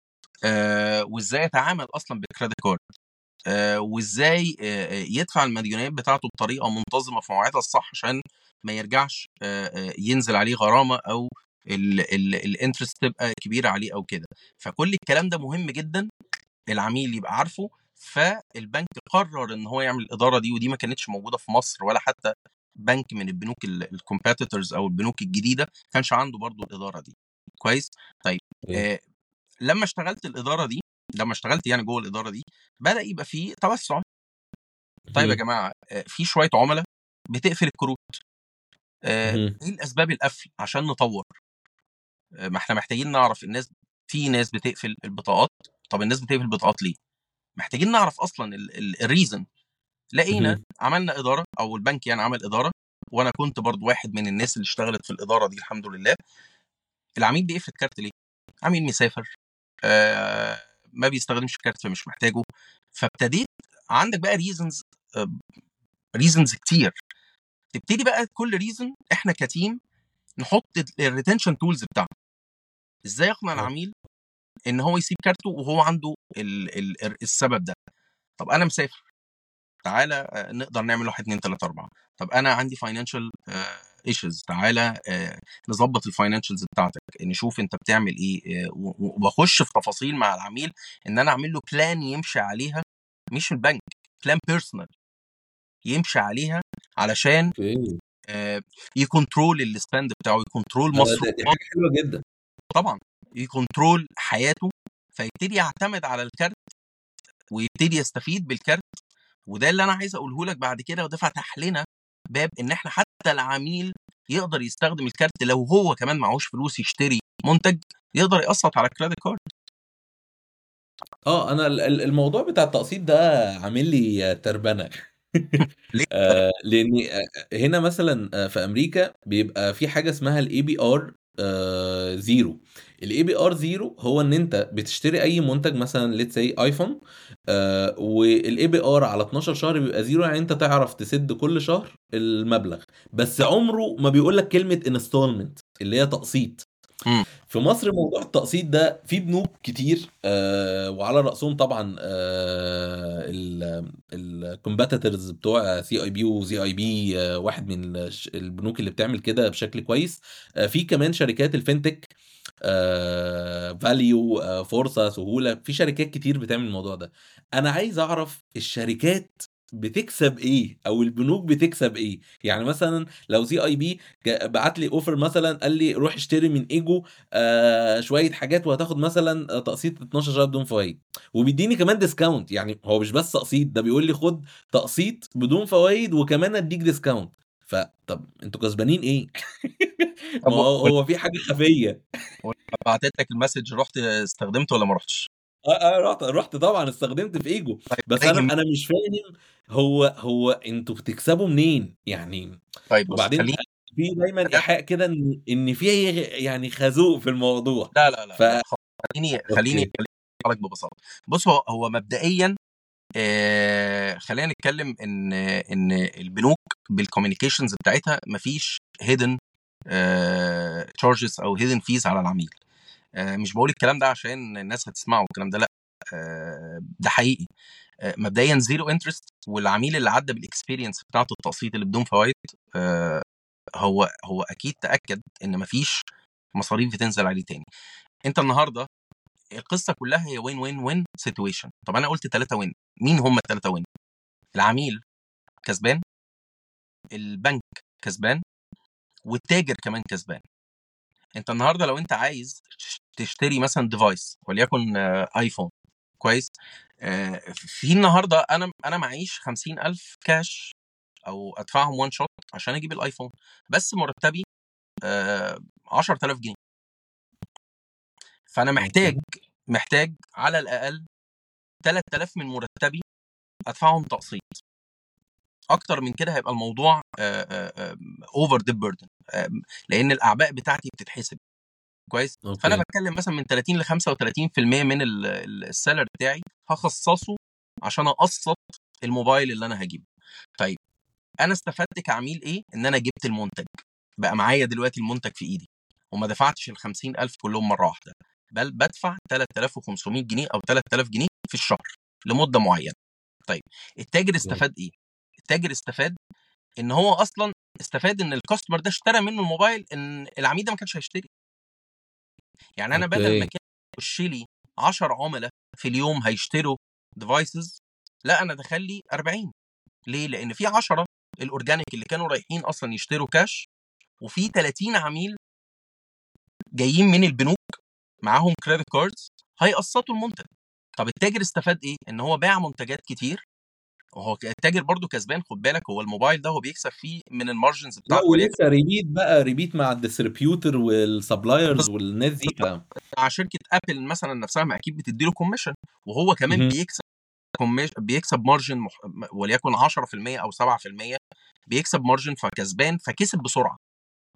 آآ وإزاي يتعامل أصلًا بالcredit card آآ وإزاي آآ يدفع المديونيات بتاعته بطريقة منتظمة في مواعيدها الصح عشان ما يرجعش آآ آآ ينزل عليه غرامة أو ال ال الinterest تبقى كبيرة عليه أو كده. فكل الكلام ده مهم جدًا العميل يبقى عارفه، فالبنك قرر إن هو يعمل الإدارة دي ودي ما كانتش موجودة في مصر ولا حتى بنك من البنوك ال الcompetitors أو البنوك الجديدة ما كانش عنده برضه الإدارة دي، كويس؟ طيب أوكي. آآ لمّا اشتغلت الإدارة دي، لمّا اشتغلت يعني جوّه الإدارة دي، بدأ يبقى في توسُّع. طيب يا اهم. جماعة آآ في شوية عُملا بتقفل الكروت. آآ اهم. إيه الأسباب القفل عشان نطوّر؟ آآ ما إحنا محتاجين نعرف الناس في ناس بتقفل البطاقات، طَب الناس بتقفل البطاقات ليه؟ محتاجين نعرف أصلًا ال ال الreason لقينا اهم. عملنا إدارة أو البنك يعني عمل إدارة وأنا كنت برضه واحد من الناس اللي اشتغلت في الإدارة دي الحمد لله. العميل بيقفل الكارت ليه؟ عميل مسافر آه ما بيستخدمش الكارت فمش محتاجه فابتديت عندك بقى ريزنز ريزنز كتير تبتدي بقى كل ريزن احنا كتيم نحط الريتنشن تولز بتاعته ازاي اقنع اه العميل ان هو يسيب كارته وهو عنده ال ال السبب ده طب انا مسافر تعالى آه، نقدر نعمل واحد اتنين تلاته اربعه طب انا عندي فاينانشال ايشوز تعالى آه، نظبط الفاينانشالز بتاعتك نشوف انت بتعمل ايه آه، و- و- وبخش في تفاصيل مع العميل ان انا اعمل له بلان يمشي عليها مش البنك بلان بيرسونال يمشي عليها علشان اوكي آه، يكنترول السبند بتاعه يكنترول ده ده- دي مصروفات حاجه حلوه جدا طبعا يكنترول حياته فيبتدي يعتمد على الكارت ويبتدي يستفيد بالكارت وده اللي انا عايز اقوله لك بعد كده وده فتح لنا باب ان احنا حتى العميل يقدر يستخدم الكارت لو هو كمان معهوش فلوس يشتري منتج يقدر يقسط على الكريدت كارد اه انا ال- ال- الموضوع بتاع التقسيط ده عامل لي تربنه ليه؟ آه لاني آه، هنا مثلا آه، في امريكا بيبقى في حاجه اسمها الاي بي ار زيرو الاي بي ار زيرو هو ان انت بتشتري اي منتج مثلا ليتس سي ايفون والاي بي ار على 12 شهر بيبقى زيرو يعني انت تعرف تسد كل شهر المبلغ بس عمره ما بيقول لك كلمه انستولمنت اللي هي تقسيط مم. في مصر موضوع التقسيط ده في بنوك كتير آه وعلى رأسهم طبعا آه الكومباتيتورز بتوع سي اي بي وزي اي بي آه واحد من الش- البنوك اللي بتعمل كده بشكل كويس آه في كمان شركات الفinتك آه فاليو آه فورسا سهولة في شركات كتير بتعمل الموضوع ده انا عايز اعرف الشركات بتكسب ايه او البنوك بتكسب ايه يعني مثلا لو زي اي بي بعت لي اوفر مثلا قال لي روح اشتري من ايجو آه شويه حاجات وهتاخد مثلا آه، تقسيط 12 شهر بدون فوائد وبيديني كمان ديسكاونت يعني هو مش بس تقسيط ده بيقول لي خد تقسيط بدون فوائد وكمان اديك ديسكاونت فطب انتوا كسبانين ايه؟ طب ما هو هو في حاجه خفيه بعتت لك المسج رحت استخدمته ولا ما رحتش؟ اه آه، رحت رحت طبعا استخدمت في ايجو طيب بس نيجي انا انا مش فاهم هو هو انتوا بتكسبوا منين يعني طيب بص وبعدين خليني في دايما ايحاء كده ان ان في يعني خازوق في الموضوع لا لا لا, ف لا خلاص، خليني خليني اوكي أقول لك ببساطه بص هو هو مبدئيا آه خلينا نتكلم ان ان البنوك بالكوميونيكيشنز بتاعتها مفيش هيدن تشارجز او هيدن فيز على العميل آه مش بقول الكلام ده عشان الناس هتسمعه الكلام ده لا آه ده حقيقي آه مبدئيا زيرو انترست والعميل اللي عدى بالاكسبيرينس بتاعته التقسيط اللي بدون فوائد آه هو هو اكيد تاكد ان مفيش مصاريف بتنزل عليه تاني انت النهارده القصه كلها هي وين وين وين سيتويشن طب انا قلت ثلاثه وين مين هم الثلاثه وين العميل كسبان البنك كسبان والتاجر كمان كسبان انت النهارده لو انت عايز تشتري مثلا ديفايس وليكن آه، ايفون كويس آه، في النهارده انا انا معيش 50000 كاش او ادفعهم وان شوت عشان اجيب الايفون بس مرتبي آه، 10000 جنيه فانا محتاج اوكي محتاج على الاقل 3000 من مرتبي ادفعهم تقسيط اكتر من كده هيبقى الموضوع اوفر ذا بيردن لان الاعباء بتاعتي بتتحسب كويس فانا اوكي بتكلم مثلا من 30 ل 35% من ال- ال- السالري بتاعي هخصصه عشان اقسط الموبايل اللي انا هجيبه طيب انا استفدت كعميل ايه ان انا جبت المنتج بقى معايا دلوقتي المنتج في ايدي وما دفعتش ال 50000 كلهم مره واحده بل بدفع 3500 جنيه او 3000 جنيه في الشهر لمده معينه طيب التاجر اوكي استفاد ايه التاجر استفاد ان هو اصلا استفاد ان الكاستمر ده اشترى منه الموبايل ان العميل ده ما كانش هيشتري يعني انا بدل ما اوكي كان يخش لي 10 عملاء في اليوم هيشتروا ديفايسز لا انا دخل لي 40 ليه لان في 10 الاورجانيك اللي كانوا رايحين اصلا يشتروا كاش وفي 30 عميل جايين من البنوك معاهم كريدت كاردز هيقسطوا المنتج طب التاجر استفاد ايه ان هو باع منتجات كتير وهو ك- التاجر برضو كسبان خد بالك هو الموبايل ده هو بيكسب فيه من المارجنز لا بتاعته وليكن ولسه ريبيت بقى ريبيت مع الديستريبيوتر والسبلايرز والناس دي ف مع شركه ابل مثلا نفسها ما اكيد بتدي له كوميشن وهو كمان مهم. بيكسب كوميش بيكسب مارجن مح... وليكن 10% او 7% بيكسب مارجن فكسبان فكسب بسرعه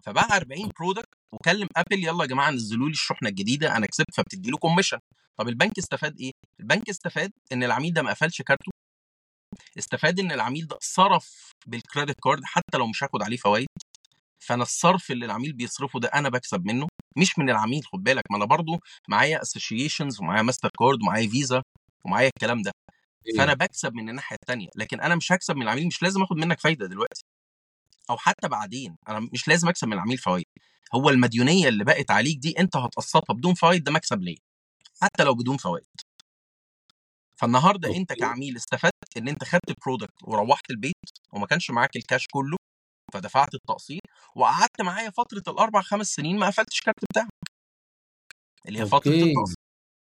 فباع 40 برودكت وكلم ابل يلا يا جماعه نزلوا لي الشحنه الجديده انا كسبت فبتدي له كوميشن طب البنك استفاد ايه البنك استفاد ان العميل ده ما قفلش كارته استفاد ان العميل ده صرف بالكريدت كارد حتى لو مش هاخد عليه فوائد فانا الصرف اللي العميل بيصرفه ده انا بكسب منه مش من العميل خد بالك ما انا برضو معايا اسوشيشنز ومعايا ماستر كارد ومعايا فيزا ومعايا الكلام ده فانا ايه بكسب من الناحيه الثانيه لكن انا مش هكسب من العميل مش لازم اخد منك فايده دلوقتي او حتى بعدين انا مش لازم اكسب من العميل فوائد هو المديونيه اللي بقت عليك دي انت هتقسطها بدون فوائد ده مكسب ليا حتى لو بدون فوائد فالنهارده انت اوكي كعميل استفدت ان انت خدت البرودكت وروحت البيت وما كانش معاك الكاش كله فدفعت التقسيط وقعدت معايا فتره الاربع خمس سنين ما قفلتش الكارت بتاعك اللي هي فتره اوكي التقسيط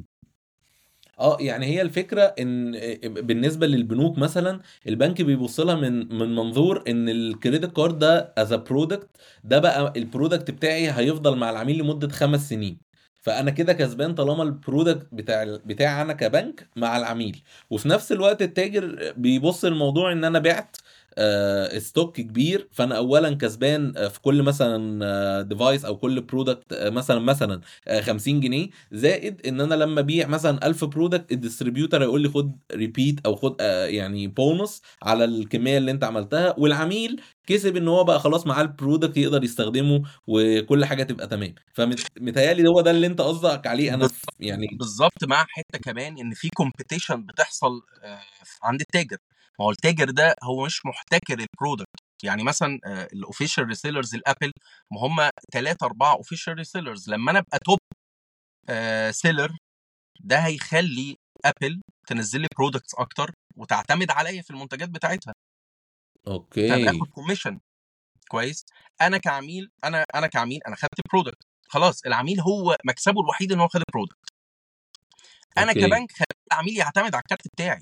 اه يعني هي الفكره ان بالنسبه للبنوك مثلا البنك بيبص لها من من منظور ان الكريدت كارد ده از برودكت ده بقى البرودكت بتاعي هيفضل مع العميل لمده خمس سنين فانا كده كسبان طالما البرودكت بتاع بتاعي انا كبنك مع العميل وفي نفس الوقت التاجر بيبص الموضوع ان انا بعت آه، ستوك كبير فانا اولا كسبان آه، في كل مثلا ديفايس او كل برودكت مثلا مثلا آه، 50 جنيه زائد ان انا لما ابيع مثلا 1000 برودكت الديستريبيوتور يقول لي خد ريبيت او خد آه، يعني بونص على الكميه اللي انت عملتها والعميل كسب ان هو بقى خلاص معاه البرودكت يقدر يستخدمه وكل حاجه تبقى تمام فمتهيألي هو ده اللي انت قصدك عليه انا في يعني بالظبط مع حته كمان ان في كومبيتيشن بتحصل آه، عند التاجر ما هو التاجر ده هو مش محتكر البرودكت يعني مثلا الاوفيشال ريسيلرز الابل ما هم ثلاثة أربعة اوفيشال ريسيلرز لما انا ابقى توب سيلر ده هيخلي ابل تنزل لي برودكتس اكتر وتعتمد عليا في المنتجات بتاعتها فباخد اوكي كوميشن كويس انا كعميل انا انا كعميل انا خدت برودكت خلاص العميل هو مكسبه الوحيد ان هو خد البرودكت انا اوكي كبنك خليت العميل يعتمد على الكارت بتاعي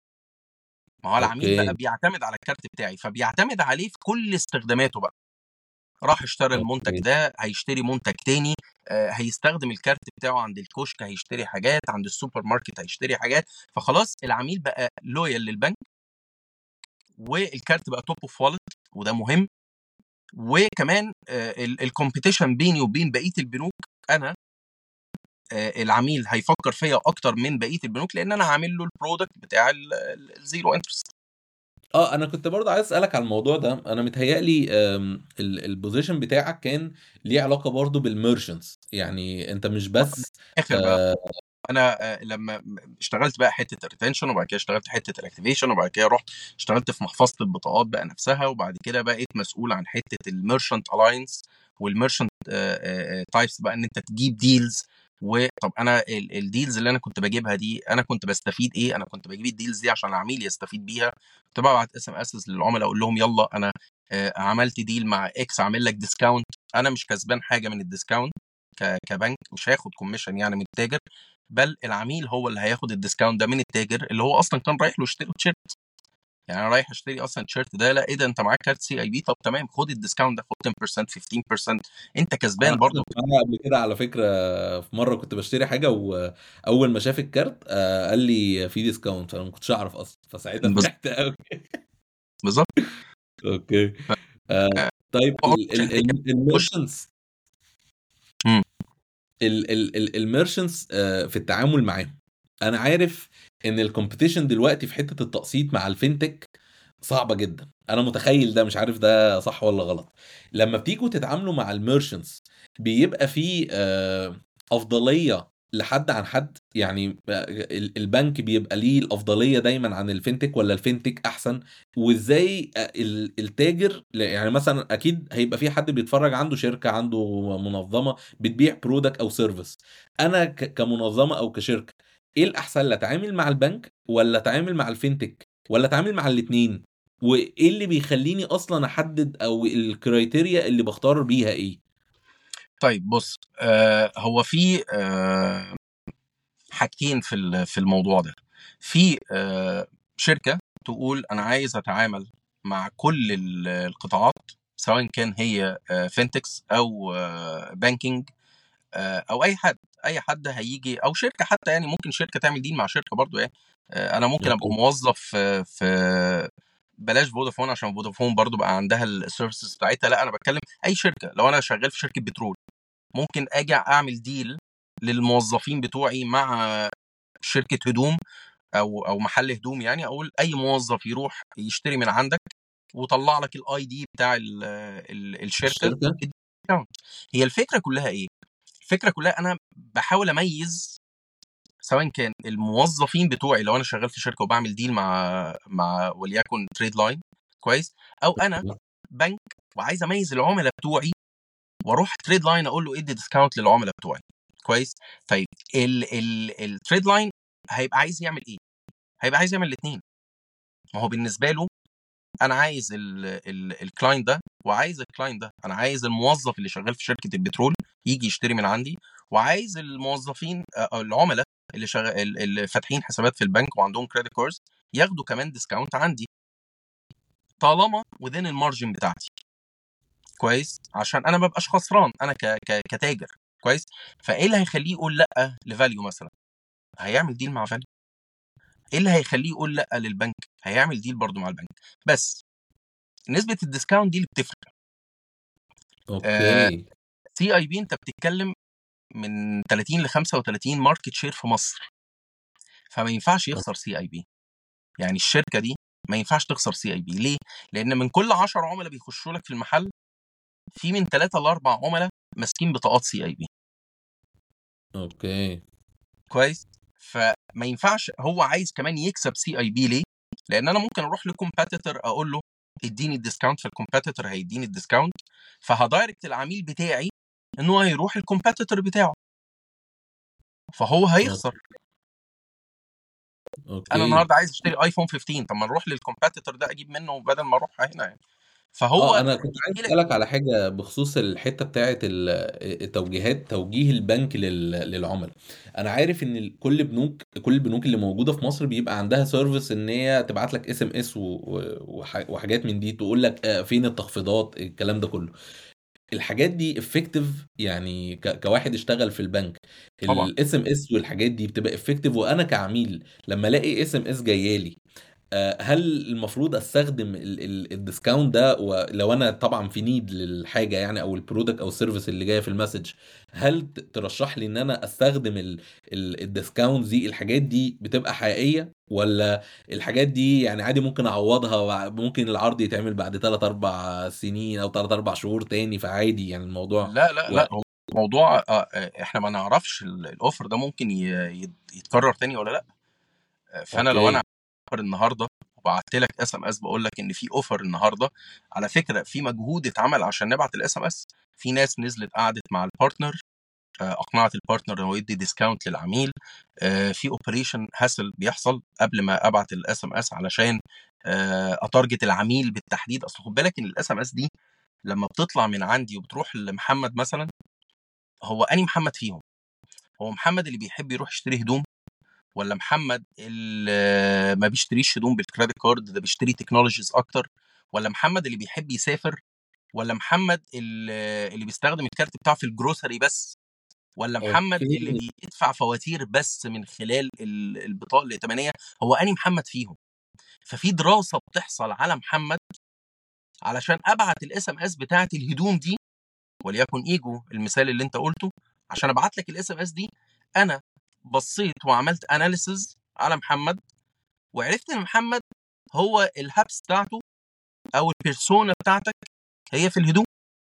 ما هو العميل بقى اوكي بيعتمد على الكارت بتاعي فبيعتمد عليه في كل استخداماته بقى راح اشترى المنتج اوكي ده هيشتري منتج تاني آه، هيستخدم الكارت بتاعه عند الكشك هيشتري حاجات عند السوبر ماركت هيشتري حاجات فخلاص العميل بقى لويال للبنك والكارت بقى توب اوف والت وده مهم وكمان الكومبيتيشن بيني وبين بقيه البنوك انا آه، العميل هيفكر فيا اكتر من بقيه البنوك لان انا عامل له البرودكت بتاع الزيرو انترست اه انا كنت برضه عايز اسالك على الموضوع ده انا متهيألي آم، ال- البوزيشن بتاعك كان ليه علاقه برضه بالميرشنتس يعني انت مش بس اخر بقى آه انا آه، لما اشتغلت بقى حته الريتنشن وبعد كده اشتغلت حته الاكتيفيشن وبعد كده رحت اشتغلت في محفظه البطاقات بقى نفسها وبعد كده بقيت مسؤول عن حته الميرشنت الاينس والميرشنت تايبس بقى ان انت تجيب ديلز وطب انا الديلز اللي انا كنت بجيبها دي انا كنت بستفيد ايه انا كنت بجيب الديلز دي عشان العميل يستفيد بيها كنت ببعت اس ام اس للعملاء اقول لهم يلا انا آه، عملت ديل مع اكس عامل لك ديسكاونت انا مش كسبان حاجه من الديسكاونت ك- كبنك مش هاخد كوميشن يعني من التاجر بل العميل هو اللي هياخد الديسكاونت ده من التاجر اللي هو اصلا كان رايح له يشتري تيشيرت يعني انا رايح اشتري اصلا تيشيرت ده لا ايه ده انت معاك كارت سي اي بي طب تمام خد الديسكاونت ده خد 10% 15% انت كسبان انا برضه حصلت معايا قبل كده على فكره في مره كنت بشتري حاجه واول ما شاف الكارت آه قال لي في ديسكاونت فانا ما كنتش اعرف اصلا فساعتها بز- فرحت قوي بالظبط اوكي آه طيب هو ال- مش ال- احتكار ال- الميرشنتس مم. ال- ال- ال- الميرشنتس آه، في التعامل معاهم انا عارف ان الكومبيتيشن دلوقتي في حته التقسيط مع الفينتك صعبه جدا انا متخيل ده مش عارف ده صح ولا غلط لما بتيجوا تتعاملوا مع الميرشنتس بيبقى في آه، افضليه لحد عن حد يعني آه، ال- البنك بيبقى ليه الافضليه دايما عن الفينتك ولا الفينتك احسن وازاي آه، ال- التاجر يعني مثلا اكيد هيبقى في حد بيتفرج عنده شركه عنده منظمه بتبيع برودكت او سيرفيس انا ك- كمنظمه او كشركه ايه الاحسن لا اتعامل مع البنك ولا اتعامل مع الفينتك ولا اتعامل مع الاثنين وايه اللي بيخليني اصلا احدد او الكرايتيريا اللي بختار بيها ايه طيب بص آه هو في آه حاجتين في ال- في الموضوع ده في آه شركه تقول انا عايز اتعامل مع كل ال- القطاعات سواء كان هي فينتكس او بانكينج او اي حد اي حد هيجي او شركه حتى يعني ممكن شركه تعمل ديل مع شركه برضو يعني آه، انا ممكن ابقى اوكي موظف في في بلاش فودافون عشان فودافون برضو بقى عندها السيرفيسز بتاعتها لا انا بتكلم اي شركه لو انا شغال في شركه بترول ممكن اجي اعمل ديل للموظفين بتوعي مع شركه هدوم او او محل هدوم يعني اقول اي موظف يروح يشتري من عندك وطلع لك الاي دي بتاع ال ال الشركه الشركه هي الفكره كلها ايه الفكره كلها انا بحاول اميز سواء كان الموظفين بتوعي لو انا شغال في شركه وبعمل ديل مع مع وليكن تريد لاين كويس او انا بنك وعايز اميز العملاء بتوعي واروح تريد لاين اقول له ادي ديسكاونت للعملاء بتوعي كويس طيب التريد لاين هيبقى عايز يعمل ايه هيبقى عايز يعمل الاثنين ما هو بالنسبه له انا عايز الكلاينت ده وعايز الكلاينت ده انا عايز الموظف اللي شغال في شركه البترول يجي يشتري من عندي وعايز الموظفين العملاء اللي شغال اللي فاتحين حسابات في البنك وعندهم كريدت كاردز ياخدوا كمان ديسكاونت عندي طالما وذين المارجن بتاعتي كويس عشان انا ما ببقاش خسران انا ك... ك... كتاجر كويس فايه اللي هيخليه يقول لا لفاليو مثلا هيعمل ديل مع فاليو ايه اللي هيخليه يقول لا للبنك هيعمل ديل برضو مع البنك بس نسبه الديسكاونت دي اللي بتفرق اوكي سي اي بي انت بتتكلم من 30 ل 35 ماركت شير في مصر فما ينفعش يخسر سي اي بي يعني الشركه دي ما ينفعش تخسر سي اي بي ليه لان من كل 10 عملاء بيخشوا لك في المحل في من 3 ل 4 عملاء ماسكين بطاقات سي اي بي اوكي كويس فما ينفعش هو عايز كمان يكسب سي اي بي ليه لان انا ممكن اروح لكومبيتيتور اقول له اديني الديسكاونت فالكومبيتيتور هيديني الديسكاونت فهدايركت العميل بتاعي ان هو هيروح الكومبيتيتور بتاعه فهو هيخسر اوكي انا النهارده عايز اشتري ايفون 15 طب ما نروح للكومبيتيتور ده اجيب منه بدل ما اروح هنا يعني فهو اه انا كنت عايز اسالك على حاجه بخصوص الحته بتاعه ال- التوجيهات توجيه البنك لل- للعملاء انا عارف ان ال- كل بنوك كل البنوك اللي موجوده في مصر بيبقى عندها سيرفيس ان هي تبعت لك اس ام اس وحاجات من دي تقول لك آه، فين التخفيضات الكلام ده كله الحاجات دي افكتيف يعني ك- كواحد اشتغل في البنك طبعا الاس ام اس والحاجات دي بتبقى افكتيف وانا كعميل لما الاقي اس ام اس جايالي آه، هل المفروض استخدم ال- ال- الديسكاونت ده ولو انا طبعا في نيد للحاجه يعني او البرودكت او السيرفيس اللي جايه في المسج هل ت- ترشح لي ان انا استخدم ال- ال- الديسكاونت دي الحاجات دي بتبقى حقيقيه ولا الحاجات دي يعني عادي ممكن اعوضها وع- ممكن العرض يتعمل بعد 3 4 سنين او 3 4 شهور تاني فعادي يعني الموضوع لا لا و... لا هو موضوع آه، آه، احنا ما نعرفش ال- الاوفر ده ممكن ي- يت- يتكرر تاني ولا لا آه، فانا لو انا اوكي اوفر النهارده وبعت لك اس ام اس بقول لك ان في اوفر النهارده على فكره في مجهود اتعمل عشان نبعت الاس ام اس في ناس نزلت قعدت مع البارتنر آه، اقنعت البارتنر انه يدي ديسكاونت للعميل آه، في اوبريشن هاسل بيحصل قبل ما ابعت الاس ام اس علشان آه، اتارجت العميل بالتحديد اصل خد بالك ان الاس ام اس دي لما بتطلع من عندي وبتروح لمحمد مثلا هو اني محمد فيهم هو محمد اللي بيحب يروح يشتري هدوم ولا محمد اللي ما بيشتريش هدوم بالكريدت كارد ده بيشتري تكنولوجيز اكتر ولا محمد اللي بيحب يسافر ولا محمد اللي اللي بيستخدم الكارت بتاعه في الجروسري بس ولا محمد اللي اوكي بيدفع فواتير بس من خلال ال- البطاقه الائتمانيه هو اني محمد فيهم ففي دراسه بتحصل على محمد علشان ابعت الاس ام اس بتاعت الهدوم دي وليكن ايجو المثال اللي انت قلته عشان ابعت لك الاس ام اس دي انا بصيت وعملت اناليسز على محمد وعرفت ان محمد هو الهابس بتاعته او البيرسونا بتاعتك هي في الهدوم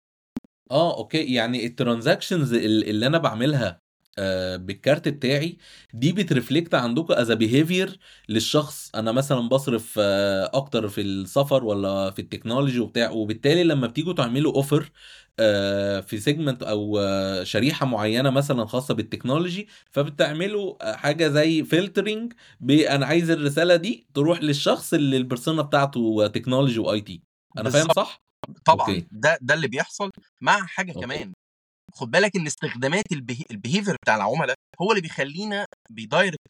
اه اوكي يعني الترانزاكشنز اللي انا بعملها آه، بالكارت بتاعي دي بترفلكت عندكم از بيهيفير للشخص انا مثلا بصرف آه، اكتر في السفر ولا في التكنولوجي وبتاع وبالتالي لما بتيجوا تعملوا اوفر في سيجمنت او آه، شريحه معينه مثلا خاصه بالتكنولوجي فبتعملوا آه، حاجه زي فلترنج انا عايز الرساله دي تروح للشخص اللي البرسونا بتاعته تكنولوجي واي تي انا فاهم بالظبط صح؟ طبعا اوكي ده ده اللي بيحصل مع حاجه اوكي كمان خد بالك ان استخدامات البيهيفير بتاع العملاء هو اللي بيخلينا بيدايركت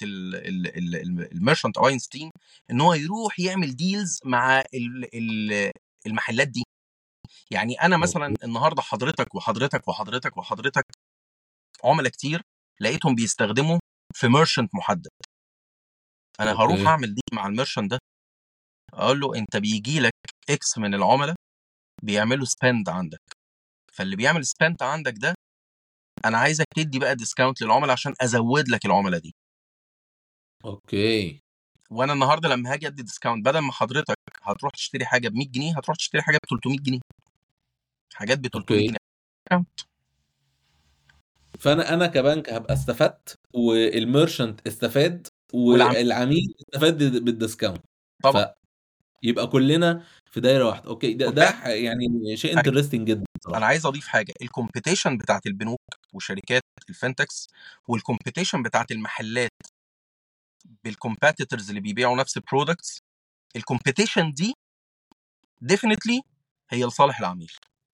الميرشنت اينستين ان هو يروح يعمل ديلز مع ال- ال- المحلات دي يعني انا مثلا اوكي النهارده حضرتك وحضرتك وحضرتك وحضرتك عملاء كتير لقيتهم بيستخدموا في ميرشنت محدد انا هروح اوكي اعمل ديل مع الميرشنت ده اقول له انت بيجي لك اكس من العملاء بيعملوا سبند عندك فاللي بيعمل سبند عندك ده انا عايزك تدي بقى ديسكاونت للعملاء عشان ازود لك العملاء دي اوكي وانا النهارده لما هاجي ادي ديسكاونت بدل ما حضرتك هتروح تشتري حاجه ب 100 جنيه هتروح تشتري حاجه ب 300 جنيه حاجات ب 300 اوكي جنيه discount. فانا انا كبنك هبقى استفدت والميرشنت استفاد والعميل والعميل استفاد بالديسكاونت طبعا فيبقى كلنا في دايره واحده اوكي ده ده وفعلا ح- يعني شيء انا انترستنج جدا بصراحه عايز اضيف حاجه الكومبيتيشن بتاعت البنوك وشركات الفinتكس والكومبيتيشن بتاعت المحلات بالكومبيتيتورز اللي بيبيعوا نفس البرودكتس الكومبيتيشن دي ديفينتلي هي لصالح العميل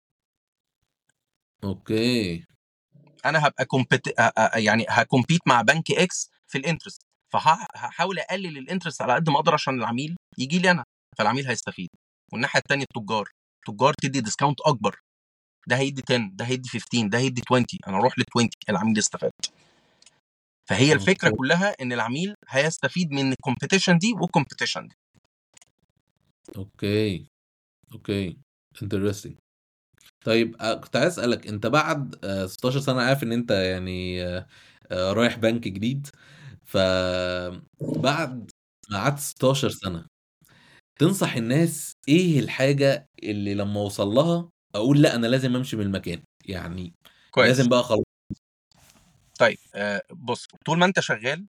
اوكي انا هبقى كومبت... يعني هكومبيت مع بنك اكس في الانترست فهحاول اقلل الانترست على قد ما اقدر عشان العميل يجي لي انا فالعميل هيستفيد والناحيه الثانيه التجار التجار تدي ديسكاونت اكبر ده هيدي 10 ده هيدي 15 ده هيدي 20 انا اروح ل 20 العميل يستفاد فهي الفكره اوكي كلها ان العميل هيستفيد من الكومبيتيشن دي والكومبيتيشن دي اوكي اوكي انترستنج طيب آه، كنت عايز اسالك انت بعد آه، 16 سنه عارف ان انت يعني آه، آه، رايح بنك جديد فبعد ما قعدت 16 سنه تنصح الناس ايه الحاجه اللي لما اوصل لها اقول لا انا لازم امشي من المكان يعني كويس لازم بقى خلاص طيب آه، بص طول ما انت شغال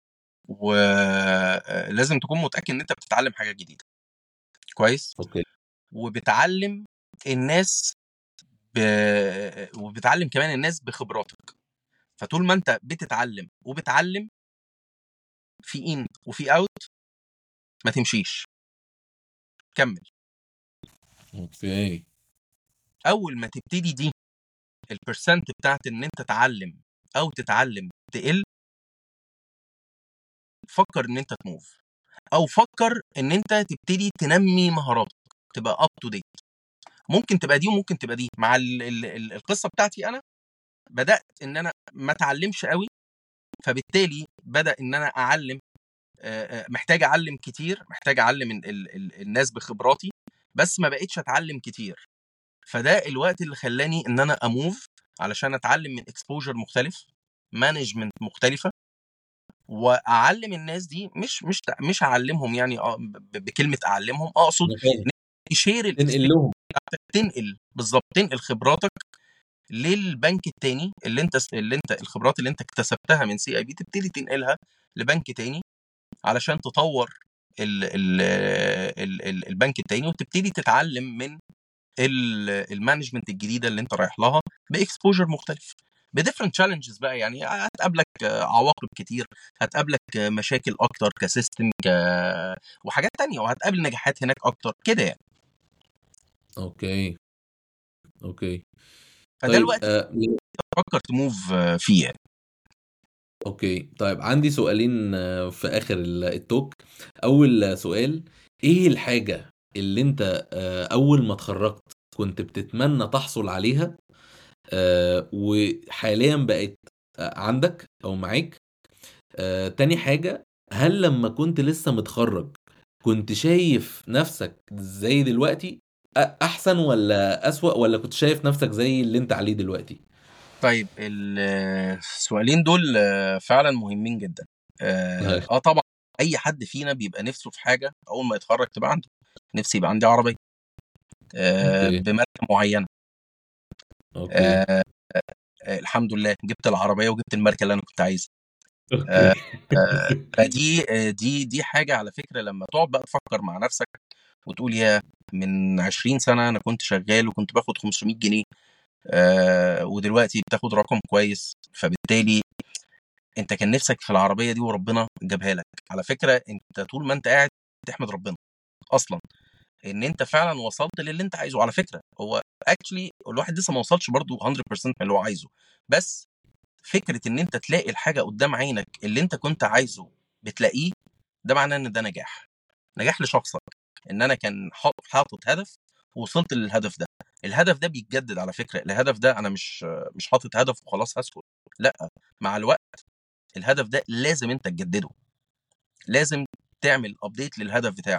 ولازم تكون متاكد ان انت بتتعلم حاجه جديده كويس اوكي وبتعلم الناس ب... وبتعلم كمان الناس بخبراتك فطول ما انت بتتعلم وبتعلم في ان وفي اوت ما تمشيش كمل اوكي اول ما تبتدي دي البرسنت بتاعت ان انت تتعلم او تتعلم تقل فكر ان انت تموف او فكر ان انت تبتدي تنمي مهاراتك تبقى اب تو ديت ممكن تبقى دي وممكن تبقى دي مع ال ال ال القصه بتاعتي انا بدات ان انا ما اتعلمش قوي فبالتالي بدا ان انا اعلم آه، آه، محتاج اعلم كتير محتاج اعلم ال ال ال الناس بخبراتي بس ما بقتش اتعلم كتير فده الوقت اللي خلاني ان انا اموف علشان اتعلم من اكسبوجر مختلف مانجمنت مختلفه واعلم الناس دي مش مش مش اعلمهم يعني آه، ب- بكلمه اعلمهم اقصد انا فاهم شير تنقل لهم تنقل بالظبط تنقل خبراتك للبنك التاني اللي انت اللي انت الخبرات اللي انت اكتسبتها من سي اي بي تبتدي تنقلها لبنك تاني علشان تطور ال ال ال ال البنك التاني وتبتدي تتعلم من ال- المانجمنت الجديده اللي انت رايح لها باكسبوجر مختلف بديفرنت تشالنجز بقى يعني هتقابلك آه، عواقب كتير هتقابلك آه، مشاكل اكتر كسيستم ك وحاجات تانية وهتقابل نجاحات هناك اكتر كده يعني اوكي اوكي فده طيب الوقت آه اللي تفكر تموف آه، فيه يعني اوكي طيب عندي سؤالين آه، في اخر ال- التوك اول سؤال ايه الحاجة اللي انت آه، اول ما اتخرجت كنت بتتمنى تحصل عليها آه، وحاليا بقت آه، عندك او معاك آه، تاني حاجة هل لما كنت لسه متخرج كنت شايف نفسك زي دلوقتي أ- احسن ولا اسوأ ولا كنت شايف نفسك زي اللي انت عليه دلوقتي طيب ال- السؤالين دول آه، فعلا مهمين جدا اه أيوة. آه طبعا اي حد فينا بيبقى نفسه في حاجه اول ما يتخرج تبقى عنده نفسي يبقى عندي عربيه آه اوكي بماركه معينه اوكي آه آه الحمد لله جبت العربيه وجبت الماركه اللي انا كنت عايزها آه اوكي آه فدي آه دي دي حاجه على فكره لما تقعد بقى تفكر مع نفسك وتقول يا من 20 سنه انا كنت شغال وكنت باخد 500 جنيه آه ودلوقتي بتاخد رقم كويس فبالتالي انت كان نفسك في العربيه دي وربنا جابها لك على فكره انت طول ما انت قاعد تحمد ربنا اصلا ان انت فعلا وصلت للي انت عايزه على فكره هو اكشلي الواحد لسه ما وصلش برضه 100% من اللي هو عايزه بس فكره ان انت تلاقي الحاجه قدام عينك اللي انت كنت عايزه بتلاقيه ده معناه ان ده نجاح نجاح لشخصك ان انا كان حاط- حاطط هدف ووصلت للهدف ده الهدف ده بيتجدد على فكره الهدف ده انا مش مش حاطط هدف وخلاص هسكت لا مع الوقت الهدف ده لازم انت تجدده لازم تعمل ابديت للهدف بتاعك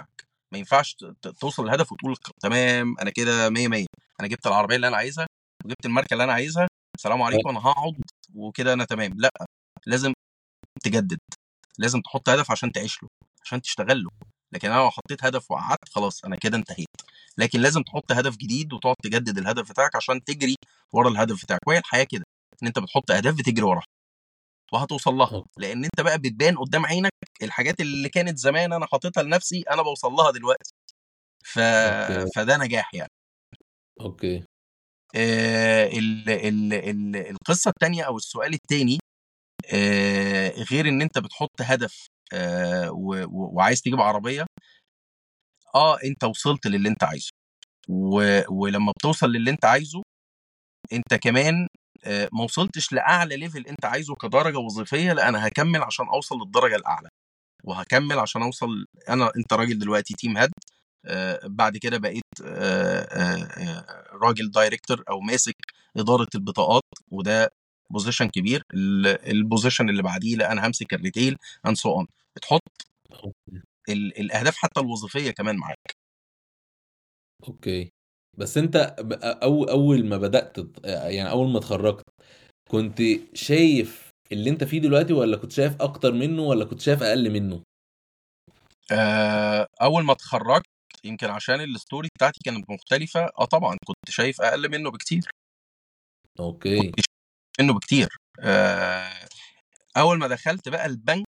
ما ينفعش ت- ت- توصل للهدف وتقول تمام انا كده 100 100 انا جبت العربيه اللي انا عايزها وجبت الماركه اللي انا عايزها السلام عليكم انا هقعد وكده انا تمام لا لازم تجدد لازم تحط هدف عشان تعيش له عشان تشتغل له لكن انا لو حطيت هدف وقعدت خلاص انا كده انتهيت لكن لازم تحط هدف جديد وتقعد تجدد الهدف بتاعك عشان تجري ورا الهدف بتاعك وهي الحياه كده ان انت بتحط اهداف بتجري وراها وهتوصل لها أوكي. لان انت بقى بتبان قدام عينك الحاجات اللي كانت زمان انا حاططها لنفسي انا بوصل لها دلوقتي ف... أوكي. فده نجاح يعني اوكي آه، ال ال ال القصه الثانيه او السؤال الثاني غير ان انت بتحط هدف آه، و- و- وعايز تجيب عربيه اه انت وصلت للي انت عايزه و- ولما بتوصل للي انت عايزه انت كمان آه، ما وصلتش لاعلى ليفل انت عايزه كدرجه وظيفيه لا انا هكمل عشان اوصل للدرجه الاعلى وهكمل عشان اوصل انا انت راجل دلوقتي تيم هيد بعد كده بقيت آه، آه، آه، راجل دايركتور او ماسك اداره البطاقات وده بوزيشن كبير ال- البوزيشن اللي بعديه لا انا همسك الريتيل اند سو اون بتحط اوكي ال- الاهداف حتى الوظيفيه كمان معاك اوكي بس انت ب- أو اول ما بدأت ت- يعني اول ما اتخرجت كنت شايف اللي انت فيه دلوقتي ولا كنت شايف اكتر منه ولا كنت شايف اقل منه آه، اول ما اتخرجت يمكن عشان الستوري بتاعتي كانت مختلفه اه طبعا كنت شايف اقل منه بكتير اوكي منه بكتير آه، اول ما دخلت بقى البنك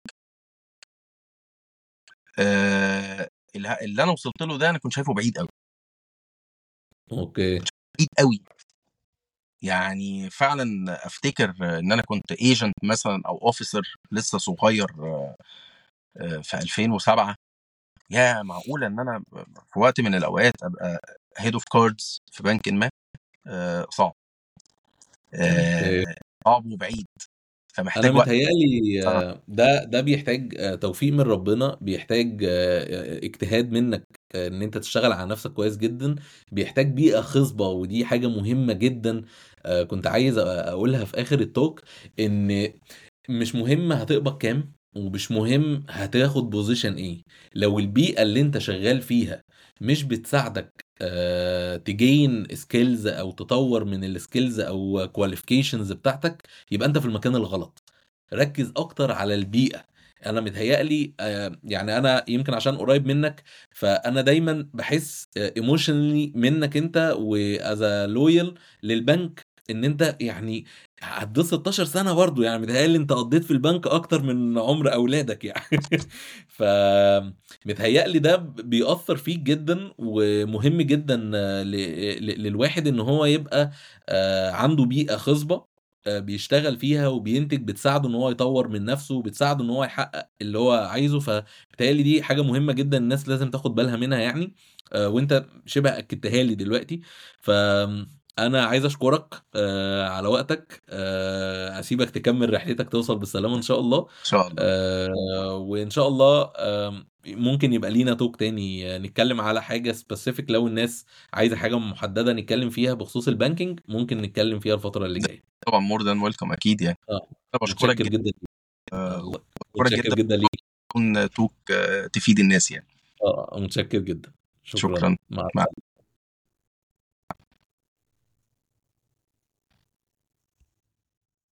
آه، اللي اللي انا وصلت له ده انا كنت شايفه بعيد قوي اوكي بعيد قوي يعني فعلا افتكر ان انا كنت ايجنت مثلا او اوفيسر لسه صغير آه، آه، في 2007 يا معقوله ان انا في وقت من الاوقات ابقى هيد اوف كاردز في بنك ما آه، صعب آه، اوكي صعب وبعيد فمحتاج انا وقت متهيألي آه. آه، ده ده بيحتاج آه، توفيق من ربنا بيحتاج آه، اجتهاد منك آه، ان انت تشتغل على نفسك كويس جدا بيحتاج بيئة خصبة ودي حاجة مهمة جدا آه، كنت عايز أ- اقولها في اخر التوك ان مش مهم هتقبض كام ومش مهم هتاخد بوزيشن ايه لو البيئة اللي انت شغال فيها مش بتساعدك آه، تجين سكيلز او تطور من السكيلز او كواليفيكيشنز بتاعتك يبقى انت في المكان الغلط ركز اكتر على البيئة انا متهيألي آه، يعني انا يمكن عشان قريب منك فانا دايما بحس ايموشنلي منك انت واز لويال للبنك ان انت يعني عديت 16 سنه برضو يعني متهيألي انت قضيت في البنك اكتر من عمر اولادك يعني ف متهيألي ده بيأثر فيك جدا ومهم جدا ل... ل... للواحد ان هو يبقى آه، عنده بيئه خصبه آه، بيشتغل فيها وبينتج بتساعده ان هو يطور من نفسه وبتساعده ان هو يحقق اللي هو عايزه فبالتالي دي حاجه مهمه جدا الناس لازم تاخد بالها منها يعني آه، وانت شبه اكدتها لي دلوقتي ف انا عايز اشكرك آه، على وقتك آه، اسيبك تكمل رحلتك توصل بالسلامه ان شاء الله ان شاء الله آه، وان شاء الله آم، ممكن يبقى لينا توك تاني آه، نتكلم على حاجه سبيسيفيك لو الناس عايزه حاجه محدده نتكلم فيها بخصوص البانكينج ممكن نتكلم فيها الفتره اللي جايه طبعا مور ذان ويلكم اكيد يعني اه انا بشكرك متشكر جدا جدا ليك. آه، الله بشكرك متشكر جدا جدا ليك تكون توك آه، تفيد الناس يعني اه متشكر جدا شكرا شكرا مع مع